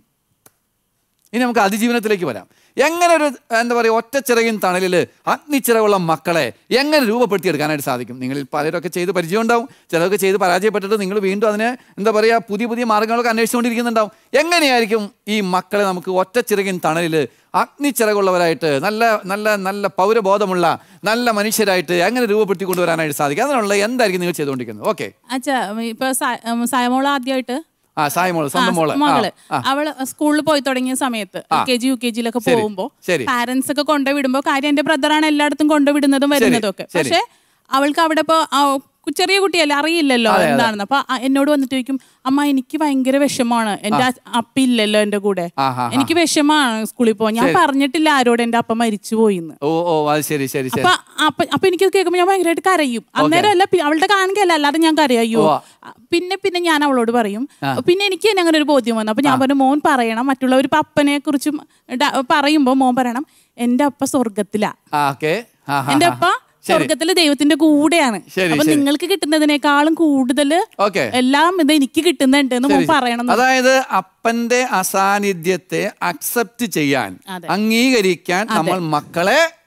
ഇനി നമുക്ക് അതിജീവനത്തിലേക്ക് വരാം എങ്ങനെ ഒരു എന്താ പറയുക ഒറ്റച്ചിറകിൻ തണലിൽ അഗ്നിച്ചിറകുള്ള മക്കളെ എങ്ങനെ രൂപപ്പെടുത്തിയെടുക്കാനായിട്ട് സാധിക്കും നിങ്ങളിൽ പലരൊക്കെ ചെയ്ത് പരിചയം ഉണ്ടാവും ചിലരൊക്കെ ചെയ്ത് പരാജയപ്പെട്ടിട്ട് നിങ്ങൾ വീണ്ടും അതിനെ എന്താ പറയുക പുതിയ പുതിയ മാർഗങ്ങളൊക്കെ അന്വേഷിച്ചുകൊണ്ടിരിക്കുന്നുണ്ടാവും എങ്ങനെയായിരിക്കും ഈ മക്കളെ നമുക്ക് ഒറ്റച്ചിറകിൻ തണലിൽ അഗ്നിച്ചിറകുള്ളവരായിട്ട് നല്ല നല്ല നല്ല പൗരബോധമുള്ള നല്ല മനുഷ്യരായിട്ട് എങ്ങനെ രൂപപ്പെടുത്തി കൊണ്ടുവരാനായിട്ട് സാധിക്കും അതിനുള്ള എന്തായിരിക്കും നിങ്ങൾ ചെയ്തുകൊണ്ടിരിക്കുന്നത് ഓക്കെ അച്ഛാ ഇപ്പൊ സായമോള് ആദ്യമായിട്ട് ആ സായി മോള് സ്വന്തം മോള് ആ, മകള് ആ. അവള് സ്കൂളിൽ പോയി തുടങ്ങിയ സമയത്ത് ആ. L K G U K ജിയിലൊക്കെ ശരി, പോകുമ്പോ ശരി. പാരന്റ്സ് ഒക്കെ കൊണ്ടുവിടുമ്പോ കാര്യം എന്റെ ബ്രദറാണ് എല്ലായിടത്തും കൊണ്ടുവിടുന്നതും വരുന്നതും ഒക്കെ ശരി. പക്ഷെ അവൾക്ക് അവിടെ ഇപ്പൊ ആ, കു- ചെറിയ കുട്ടിയല്ലേ അറിയില്ലല്ലോ അതെ, അതെ. എന്താണെന്ന് അപ്പൊ ആ, എന്നോട് വന്നിട്ട് ചോദിക്കും അമ്മ എനിക്ക് ഭയങ്കര വിഷമമാണ് എന്റെ അ- അപ്പ ഇല്ലല്ലോ എന്റെ കൂടെ ആ, ആ, ആ. എനിക്ക് വിഷമാണ് സ്കൂളിൽ പോവാൻ ഞാൻ ശരി. പറഞ്ഞിട്ടില്ല ആരോട് എന്റെ അപ്പ മരിച്ചു പോയിന്ന് ഓ ഓ അത് ശരി ശരി ശരി അപ്പൊ അപ്പൊ അപ്പൊ എനിക്ക് കേൾക്കുമ്പോൾ ഞാൻ ഭയങ്കരമായിട്ട് കരയും അന്നേരം അല്ല പി- അവളുടെ കാണുകയല്ല അല്ലാതെ ഞാൻ കരയോ ഉവ്വ. പിന്നെ പിന്നെ ഞാൻ അവളോട് പറയും ആ. പിന്നെ എനിക്ക് തന്നെ അങ്ങനെ ഒരു ബോധ്യം വന്നു അപ്പൊ ഞാൻ പറഞ്ഞു മോൻ പറയണം മറ്റുള്ളവർ ഇപ്പൊ അപ്പനെ കുറിച്ച് പറയുമ്പോ മോൻ പറയണം എന്റെ അപ്പ സ്വർഗത്തിലാ ആ ഓക്കെ ആ ആ, എന്റെ ആ. അപ്പ ശരി. സ്വർഗത്തില് ദൈവത്തിന്റെ കൂടെയാണ് ശരി, അപ്പൊ ശരി. നിങ്ങൾക്ക് കിട്ടുന്നതിനേക്കാളും കൂടുതൽ ഓക്കെ എല്ലാം ഇത് എനിക്ക് കിട്ടുന്നുണ്ട് എന്ന് മോൻ ശരി. പറയണം എന്ന് അതായത് അപ്പന്റെ അസാന്നിധ്യത്തെ അക്സെപ്റ്റ് ചെയ്യാൻ അതെ. അംഗീകരിക്കാൻ അതെ. നമ്മൾ മക്കളെ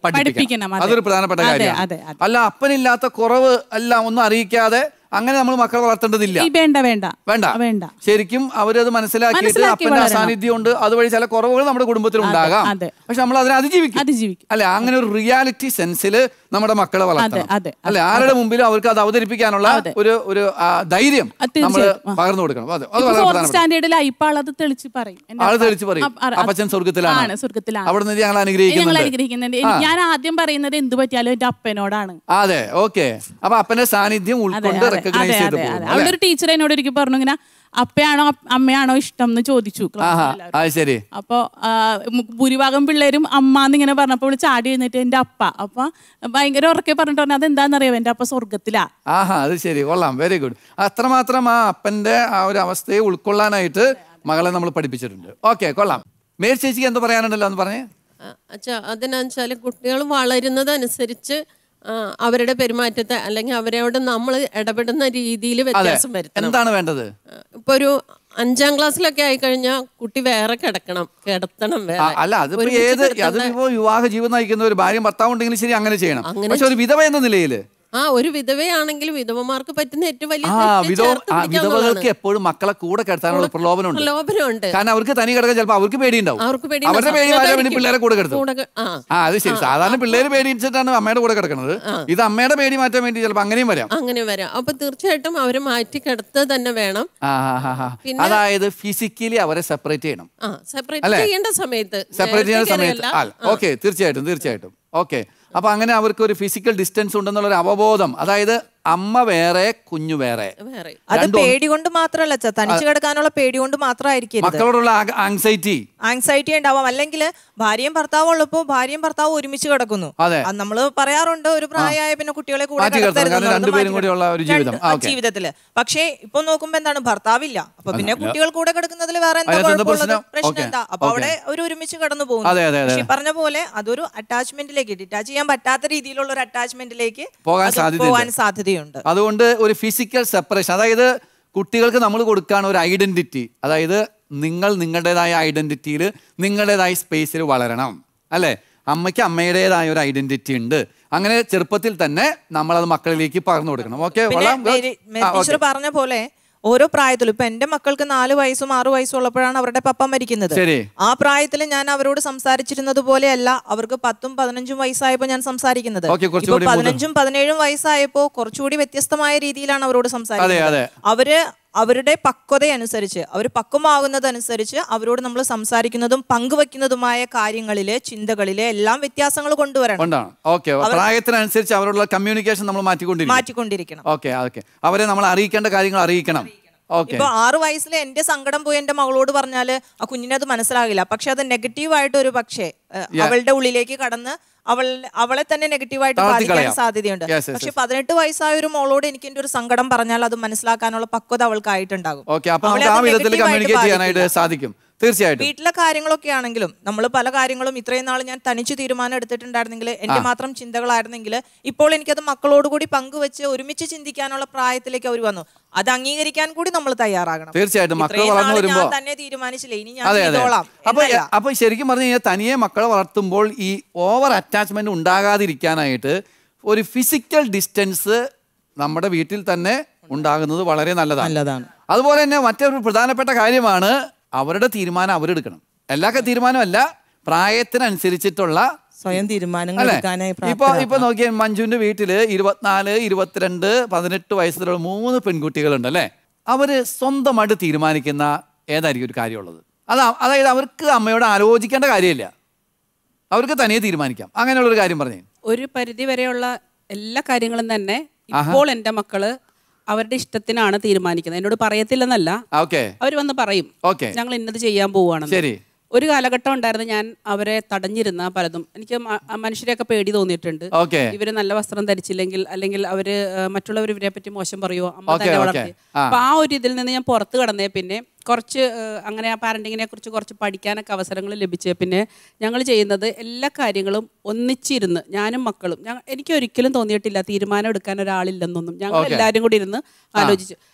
പഠിപ്പിക്കണം, അതെ. അതൊരു പ്രധാനപ്പെട്ട അതെ, കാര്യമാണ് അതെ, അതെ. അല്ല അപ്പനില്ലാത്ത കുറവ് എല്ലാം ഒന്നും അറിയിക്കാതെ അങ്ങനെ നമ്മൾ മക്കളെ വളർത്തേണ്ടതില്ല ഈ വേണ്ട വേണ്ട വേണ്ട വേണ്ട ശരിക്കും അവരത് മനസ്സിലാക്കിയിട്ട് മനസ്സിലാക്കി അപ്പന്റെ വളരണം. സാന്നിധ്യം ഉണ്ട് അതുവഴി ചില കുറവുകൾ നമ്മുടെ കുടുംബത്തിൽ ഉണ്ടാകാം അതെ. പക്ഷെ നമ്മൾ അതിനെ അതിജീവിക്കും അതിജീവിക്കും അല്ലെ അങ്ങനെ ഒരു റിയാലിറ്റി സെൻസിൽ നമ്മുടെ മക്കളെ വളർത്തണം അതെ, അല്ലെ ആരുടെ മുമ്പിലും അവർക്ക് അത് അവതരിപ്പിക്കാനുള്ള ഒരു ഒരു ആ, ധൈര്യം നമ്മൾ തീർച്ചയായിട്ടും. ആ. പകർന്നു കൊടുക്കണം അതെ അത് ഇപ്പൊ വളരെ ഫോർത്ത് പ്രധാനപ്പെട്ട സ്റ്റാൻഡേർഡിൽ അയിപ്പാൾ അത് തെളിച്ച് പറയും എന്റെ ആള് അപ്പ- തെളിച്ച് പറയും അപ്പ- അ- അപ്പച്ചൻ സ്വർഗത്തിലാണ് ആണ് സ്വർഗത്തിലാണ് അവിടെ നിന്ന് ഞങ്ങൾ ഞങ്ങൾ അനുഗ്രഹിക്കുന്നുണ്ട് അനുഗ്രഹിക്കുന്നുണ്ട് ആ. ഞാൻ ആദ്യം പറയുന്നത് എന്ത് പറ്റിയാലും എന്റെ അപ്പനോടാണ് അതെ ഓക്കെ അപ്പൊ അപ്പന്റെ സാന്നിധ്യം അതെ ഉൾക്കൊണ്ട് അതെ റെക്കഗ്നൈസ് അതെ ചെയ്ത് അതെ പോകുന്നു അതെ അവിടെ ഒരു ടീച്ചർ എന്നോട് ഒരിക്കൽ പറഞ്ഞു ഇങ്ങനെ അപ്പയാണോ അപ്പ- അമ്മയാണോ ഇഷ്ടം എന്ന് ചോദിച്ചു ആഹാ ക്ലാസ്സിൽ എല്ലാവരും. അത് ശരി അപ്പൊ ആ, മു- ഭൂരിഭാഗം പിള്ളേരും അമ്മ എന്നിങ്ങനെ പറഞ്ഞപ്പോൾ അവള് ചാടി എഴുന്നേറ്റ് എന്റെ അപ്പ അപ്പൊ ഭയങ്കര ഉറക്കെ പറഞ്ഞിട്ട് പറഞ്ഞു അതെന്താണെന്നറിയാം എന്റെ അപ്പ സ്വർഗത്തിലാ ആഹാ അത് ശരി കൊള്ളാം വെരി ഗുഡ് അത്രമാത്രം ആ അപ്പന്റെ ആ ഒരു അവസ്ഥയെ ഉൾക്കൊള്ളാനായിട്ട് മകളെ നമ്മൾ പഠിപ്പിച്ചിട്ടുണ്ട് ഓക്കെ കൊള്ളാം മേൽ ചേച്ചിക്ക് എന്ത് പറയാനുണ്ടല്ലോ എന്ന് പറഞ്ഞേ അച്ഛാ അതിനെച്ചാൽ കുട്ടികൾ വളരുന്നതനുസരിച്ച് ആ, അവരുടെ പെരുമാറ്റത്തെ അല്ലെങ്കിൽ അവരോട് നമ്മൾ ഇടപെടുന്ന രീതിയിൽ അതെ വ്യത്യാസം വരുത്തണം എന്താണ് വേണ്ടത് ഇപ്പൊ ഒരു അഞ്ചാം ക്ലാസ്സിലൊക്കെ ആയിക്കഴിഞ്ഞാൽ കുട്ടി വേറെ കിടക്കണം കിടത്തണം ആ, വേറെ അല്ല അതിപ്പോ ഒരുമിച്ച് ഏത് കിടത്തണ്ട. അതിപ്പോ വിവാഹ ജീവിതം നയിക്കുന്ന ഒരു ഭാര്യയും ഭർത്താവും ഉണ്ടെങ്കിൽ ശരി അങ്ങനെ ചെയ്യണം അങ്ങനെ പക്ഷെ ഒരു വിധവ എന്ന നിലയിൽ ആ ഒരു വിധവയാണെങ്കിൽ വിധവമാർക്ക് പറ്റുന്ന ഏറ്റവും വലിയ ആ തെറ്റ് വിധവ ചേർത്ത് ആ പിടിക്കാന്നുള്ളതാണ്. വിധവകൾക്ക് എപ്പോഴും മക്കളെ കൂടെ കിടത്താനുള്ള പ്രലോഭനമുണ്ട് പ്രലോഭനമുണ്ട് കാരണം അവർക്ക് തനി കിടക്കാൻ ചിലപ്പോൾ അവർക്ക് പേടിയുണ്ടാവും അവർക്ക് പേടിയുണ്ടാവും. അവരുടെ പേടി മാറ്റാൻ വേണ്ടി പിള്ളേരെ കൂടെ കിടത്തും കൂടെ ക- ആ. ആ അത് ശരി സാധാരണ പിള്ളേര് പേടിച്ചിട്ടാണ് അമ്മയുടെ കൂടെ കിടക്കുന്നത് ഇത് അമ്മയുടെ പേടി മാറ്റാൻ വേണ്ടി ചിലപ്പോൾ അങ്ങനെയും വരാം അങ്ങനെ വരാം അപ്പൊ തീർച്ചയായിട്ടും അവരെ മാറ്റി കിടത്തുക തന്നെ വേണം ആ, ആ, ആ, ആ. പിന്നെ- അതായത് ഫിസിക്കലി അവരെ സെപ്പറേറ്റ് ചെയ്യണം ആ സെപ്പറേറ്റ് അല്ലേ? ചെയ്യേണ്ട സമയത്ത് സെപ്പറേറ്റ് ചെയ്യുന്ന നേരത്തെ സമയത്ത് കയറിയല്ല. ഓക്കെ തീർച്ചയായിട്ടും തീർച്ചയായിട്ടും ഓക്കെ അപ്പൊ അങ്ങനെ അവർക്ക് ഒരു ഫിസിക്കൽ ഡിസ്റ്റൻസ് ഉണ്ടെന്നുള്ള ഒരു അവബോധം അതായത് അമ്മ വേറെ കുഞ്ഞു വേറെ വേറെ അത് രണ്ടും- പേടി കൊണ്ട് മാത്രമല്ല അച്ഛാ തനിച്ച് കിടക്കാനുള്ള പേടി കൊണ്ട് മാത്രമായിരിക്കും മക്കളോടുള്ള ആങ്സൈറ്റി ആങ്സൈറ്റി ഉണ്ടാവാം അല്ലെങ്കിൽ ഭാര്യയും ഭർത്താവും ഉള്ളപ്പോൾ ഭാര്യയും ഭർത്താവും ഒരുമിച്ച് കിടക്കുന്നു അതെ. അത് നമ്മൾ പറയാറുണ്ട് ഒരു പ്രായമായ പിന്നെ കുട്ടികളെ കൂടെ മാറ്റി കിടത്തണം. കിടത്തരുത് കാരണം എന്നുള്ളത് രണ്ടുപേരും മാറ്റി കൂടിയുള്ള ഒരു ജീവിതം. രണ്ട്- ആ, ഓക്കേ. ജീവിതത്തില് പക്ഷേ ഇപ്പൊ നോക്കുമ്പോ എന്താണ് ഭർത്താവില്ല അപ്പൊ പിന്നെ അല്ല. കുട്ടികൾ കൂടെ കിടക്കുന്നതിൽ വേറെ എന്താ അതിനകത്ത് എന്താ കുഴപ്പമുള്ളത് പ്രശ്നം? പ്രശ്നം ഓക്കേ. എന്താ അപ്പൊ ഓക്കേ. അവിടെ ഒരു ഒരുമിച്ച് കടന്നു അതെ, പോകുന്നു അതെ, അതെ. പക്ഷെ ഈ പറഞ്ഞ പോലെ അതൊരു അറ്റാച്ച്മെന്റിലേക്ക് ഡിറ്റാച്ച് ചെയ്യാൻ പറ്റാത്ത രീതിയിലുള്ള ഒരു അറ്റാച്ച്മെന്റിലേക്ക് പോകാൻ അത് സാധ്യതയുണ്ട്. പോകാൻ സാധ്യതയുണ്ട് അതുകൊണ്ട് ഒരു ഫിസിക്കൽ സെപ്പറേഷൻ അതായത് കുട്ടികൾക്ക് നമ്മൾ കൊടുക്കുകയാണ് ഒരു ഐഡന്റിറ്റി അതായത് നിങ്ങൾ നിങ്ങളുടേതായ ഐഡന്റിറ്റിയിൽ നിങ്ങളുടേതായ സ്പേസിൽ വളരണം അല്ലേ അമ്മയ്ക്ക് അമ്മയുടേതായ ഒരു ഐഡന്റിറ്റി ഉണ്ട് അങ്ങനെ ചെറുപ്പത്തിൽ തന്നെ നമ്മളത് മക്കളിലേക്ക് പകർന്നു കൊടുക്കണം ഓക്കെ പിന്നെ മേരി- മേരി ടീച്ചർ പറഞ്ഞ പോലെ ഓരോ പ്രായത്തിലും ഇപ്പൊ എന്റെ മക്കൾക്ക് നാല് വയസ്സും ആറു വയസ്സും ഉള്ളപ്പോഴാണ് അവരുടെ പപ്പ മരിക്കുന്നത് ശരി. ആ പ്രായത്തിൽ ഞാൻ അവരോട് സംസാരിച്ചിരുന്നത് പോലെയല്ല അവർക്ക് പത്തും പതിനഞ്ചും വയസ്സായപ്പോ ഞാൻ സംസാരിക്കുന്നത് ഓക്കേ, ഇപ്പൊ കുറച്ചുകൂടി മുതിർ- പതിനഞ്ചും പതിനേഴും വയസ്സായപ്പോ കുറച്ചുകൂടി വ്യത്യസ്തമായ രീതിയിലാണ് അവരോട് അതെ, സംസാരിക്കുന്നത് അതെ. അവര് അവരുടെ പക്വതയനുസരിച്ച് അവർ പക്വമാകുന്നതനുസരിച്ച് അവരോട് നമ്മൾ സംസാരിക്കുന്നതും പങ്കുവെക്കുന്നതുമായ കാര്യങ്ങളില് ചിന്തകളില് എല്ലാം വ്യത്യാസങ്ങൾ കൊണ്ടുവരണം കൊണ്ടാണ് ഓക്കെ പ്രായത്തിനനുസരിച്ച് അവരോടുള്ള കമ്മ്യൂണിക്കേഷൻ നമ്മൾ മാറ്റിക്കൊണ്ടിരിക്കും മാറ്റിക്കൊണ്ടിരിക്കണം ഓക്കെ ഓക്കെ അവരെ നമ്മൾ അറിയിക്കേണ്ട കാര്യങ്ങൾ അറിയിക്കണം ഓക്കെ ഇപ്പൊ ആറു വയസ്സിൽ എന്റെ സങ്കടം പോയി എന്റെ മകളോട് പറഞ്ഞാല് ആ കുഞ്ഞിനെ അത് മനസ്സിലാകില്ല പക്ഷെ അത് നെഗറ്റീവായിട്ട് ഒരു പക്ഷേ ഏഹ്, Yeah. അവളുടെ ഉള്ളിലേക്ക് കടന്ന് അവൾ അവളെ തന്നെ നെഗറ്റീവായിട്ട് ബാധിക്കാൻ തളർത്തിക്കളയാം. സാധ്യതയുണ്ട് Yes, yes, പക്ഷെ yes. പതിനെട്ട് വയസ്സായ ഒരു മോളോട് എനിക്ക് എന്റെ ഒരു സങ്കടം പറഞ്ഞാൽ അത് മനസ്സിലാക്കാനുള്ള പക്വത അവൾക്കായിട്ടുണ്ടാകും ഓക്കെ അപ്പൊ അവളെ നമുക്ക് ആ അത് വിധത്തിൽ negative ആയിട്ട് കമ്മ്യൂണിക്കേറ്റ് ചെയ്യാനായിട്ട് ബാധിക്കില്ല. സാധിക്കും തീർച്ചയായിട്ടും വീട്ടിലെ കാര്യങ്ങളൊക്കെ ആണെങ്കിലും നമ്മൾ പല കാര്യങ്ങളും ഇത്രയും നാൾ ഞാൻ തനിച്ച് തീരുമാനം എടുത്തിട്ടുണ്ടായിരുന്നെങ്കിൽ എന്റെ ആ. മാത്രം ചിന്തകളായിരുന്നെങ്കിൽ ഇപ്പോൾ എനിക്കത് മക്കളോട് കൂടി പങ്കുവെച്ച് ഒരുമിച്ച് ചിന്തിക്കാനുള്ള പ്രായത്തിലേക്ക് അവർ വന്നു അത് അംഗീകരിക്കാൻ കൂടി നമ്മൾ തയ്യാറാകണം തീർച്ചയായിട്ടും മക്കൾ ഇത്രയും വളർന്നു നാള് വരുമ്പോ ഞാൻ തന്നെ തീരുമാനിച്ചില്ല ഇനി ഞാൻ അതെ അതെ ചെയ്തോളാം അപ്പൊ എന്നല്ല. അപ്പൊ ശരിക്കും പറഞ്ഞു കഴിഞ്ഞാൽ തനിയെ മക്കളെ വളർത്തുമ്പോൾ ഈ ഓവർ അറ്റാച്ച്മെന്റ് ഉണ്ടാകാതിരിക്കാനായിട്ട് ഒരു ഫിസിക്കൽ ഡിസ്റ്റൻസ് നമ്മുടെ വീട്ടിൽ തന്നെ ഉണ്ടാകുന്നത് വളരെ നല്ലതാണ് നല്ലതാണ് അതുപോലെ തന്നെ മറ്റൊരു പ്രധാനപ്പെട്ട കാര്യമാണ് അവരുടെ തീരുമാനം അവരെടുക്കണം എല്ലാ ക- തീരുമാനമല്ല പ്രായത്തിനനുസരിച്ചിട്ടുള്ള സ്വയം തീരുമാനങ്ങൾ അല്ലേ എടുക്കാനായി ഇപ്പൊ പ്രാപ്തരാക്കണം. ഇപ്പൊ നോക്കിയാൽ മഞ്ജുവിന്റെ വീട്ടില് ഇരുപത്തിനാല് ഇരുപത്തിരണ്ട് പതിനെട്ട് വയസ്സിലുള്ള മൂന്ന് പെൺകുട്ടികളുണ്ട് അല്ലേ അവര് സ്വന്തമായിട്ട് തീരുമാനിക്കുന്ന ഏതായിരിക്കും ഒരു കാര്യമുള്ളത് അതാ അതായത് അവർക്ക് അമ്മയോട് ആലോചിക്കേണ്ട കാര്യമില്ല അവർക്ക് തനിയെ തീരുമാനിക്കാം അങ്ങനെയുള്ള ഒരു കാര്യം പറഞ്ഞേ ഒരു പരിധി വരെയുള്ള എല്ലാ കാര്യങ്ങളും തന്നെ ആഹാ. ഇപ്പോൾ എൻ്റെ മക്കള് അവരുടെ ഇഷ്ടത്തിനാണ് തീരുമാനിക്കുന്നത് എന്നോട് പറയത്തില്ലെന്നല്ല ഓക്കെ അവർ വന്ന് പറയും ഓക്കെ ഞങ്ങൾ ഇന്നത് ചെയ്യാൻ പോവുകയാണ് ശരി ഒരു കാലഘട്ടം ഉണ്ടായിരുന്നു ഞാൻ അവരെ തടഞ്ഞിരുന്ന പലതും എനിക്ക് മ- മനുഷ്യരെയൊക്കെ പേടി തോന്നിയിട്ടുണ്ട് ഓക്കെ ഇവര് നല്ല വസ്ത്രം ധരിച്ചില്ലെങ്കിൽ അല്ലെങ്കിൽ അവര് ആ, മറ്റുള്ളവർ ഇവരെ പറ്റി മോശം പറയുമോ അമ്മ ഓക്കേ, തന്നെ ഓക്കേ. വളർത്തി ആ. അപ്പൊ ആ ഒരു ഇതിൽ നിന്ന് ഞാൻ പുറത്ത് കടന്നേ പിന്നെ കുറച്ച് ആ, അങ്ങനെ ആ പാരന്റിങ്ങിനെ കുറിച്ച് കുറച്ച് പഠിക്കാനൊക്കെ അവസരങ്ങൾ ലഭിച്ചേ പിന്നെ ഞങ്ങൾ ചെയ്യുന്നത് എല്ലാ കാര്യങ്ങളും ഒന്നിച്ചിരുന്ന് ഞാനും മക്കളും ഞങ്ങ എനിക്ക് ഒരിക്കലും തോന്നിയിട്ടില്ല തീരുമാനം എടുക്കാൻ ഒരാളില്ലെന്നൊന്നും ഞങ്ങൾ ഓക്കേ. എല്ലാവരും കൂടി ഇരുന്ന് ആലോചിച്ചു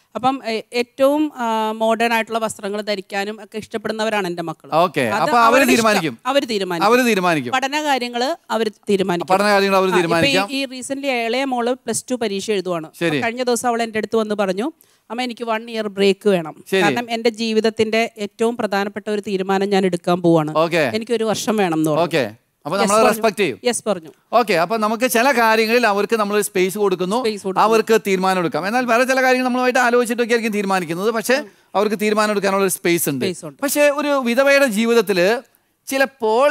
അപ്പം എ- ഏറ്റവും മോഡേൺ ആയിട്ടുള്ള വസ്ത്രങ്ങൾ ധരിക്കാനും ഒക്കെ ഇഷ്ടപ്പെടുന്നവരാണ് എൻ്റെ മക്കൾ ഓക്കെ അപ്പൊ അവര് തീരുമാനിക്കും അവർ തീരുമാനിക്കും അവര് തീരുമാനിക്കും പഠന കാര്യങ്ങൾ അവർ തീരുമാനിക്കും പഠന കാര്യങ്ങൾ അവര് ആ, ഇപ്പൊ ഈ- തീരുമാനിക്കാം. ഈ റീസെന്റ് ഇളയ മോള് പ്ലസ് ടു പരീക്ഷ എഴുതുവാണ് ശരി. അപ്പൊ കഴിഞ്ഞ ദിവസം അവൾ എൻ്റെ അടുത്ത് വന്ന് പറഞ്ഞു അമ്മ എനിക്ക് വൺ ഇയർ ബ്രേക്ക് വേണം ശരി. കാരണം എൻ്റെ ജീവിതത്തിന്റെ ഏറ്റവും പ്രധാനപ്പെട്ട ഒരു തീരുമാനം ഞാൻ എടുക്കാൻ പോവാണ് ഓക്കെ എനിക്ക് ഒരു വർഷം വേണം എന്ന് ഓക്കെ അപ്പൊ നമ്മൾ റെസ്പെക്ട് ചെയ്യും യെസ് പറഞ്ഞു ഓക്കെ അപ്പൊ നമുക്ക് ചില കാര്യങ്ങളിൽ അവർക്ക് നമ്മൾ സ്പേസ് കൊടുക്കുന്നു അവർക്ക് തീരുമാനം എടുക്കാം എന്നാൽ വേറെ ചില കാര്യങ്ങൾ നമ്മളുമായിട്ട് ആലോചിച്ചിട്ടൊക്കെ ആയിരിക്കും തീരുമാനിക്കുന്നത് പക്ഷേ അവർക്ക് തീരുമാനം എടുക്കാനുള്ള ഒരു സ്പേസ് ഉണ്ട് പക്ഷേ ഒരു വിധവയുടെ ജീവിതത്തിൽ ചിലപ്പോൾ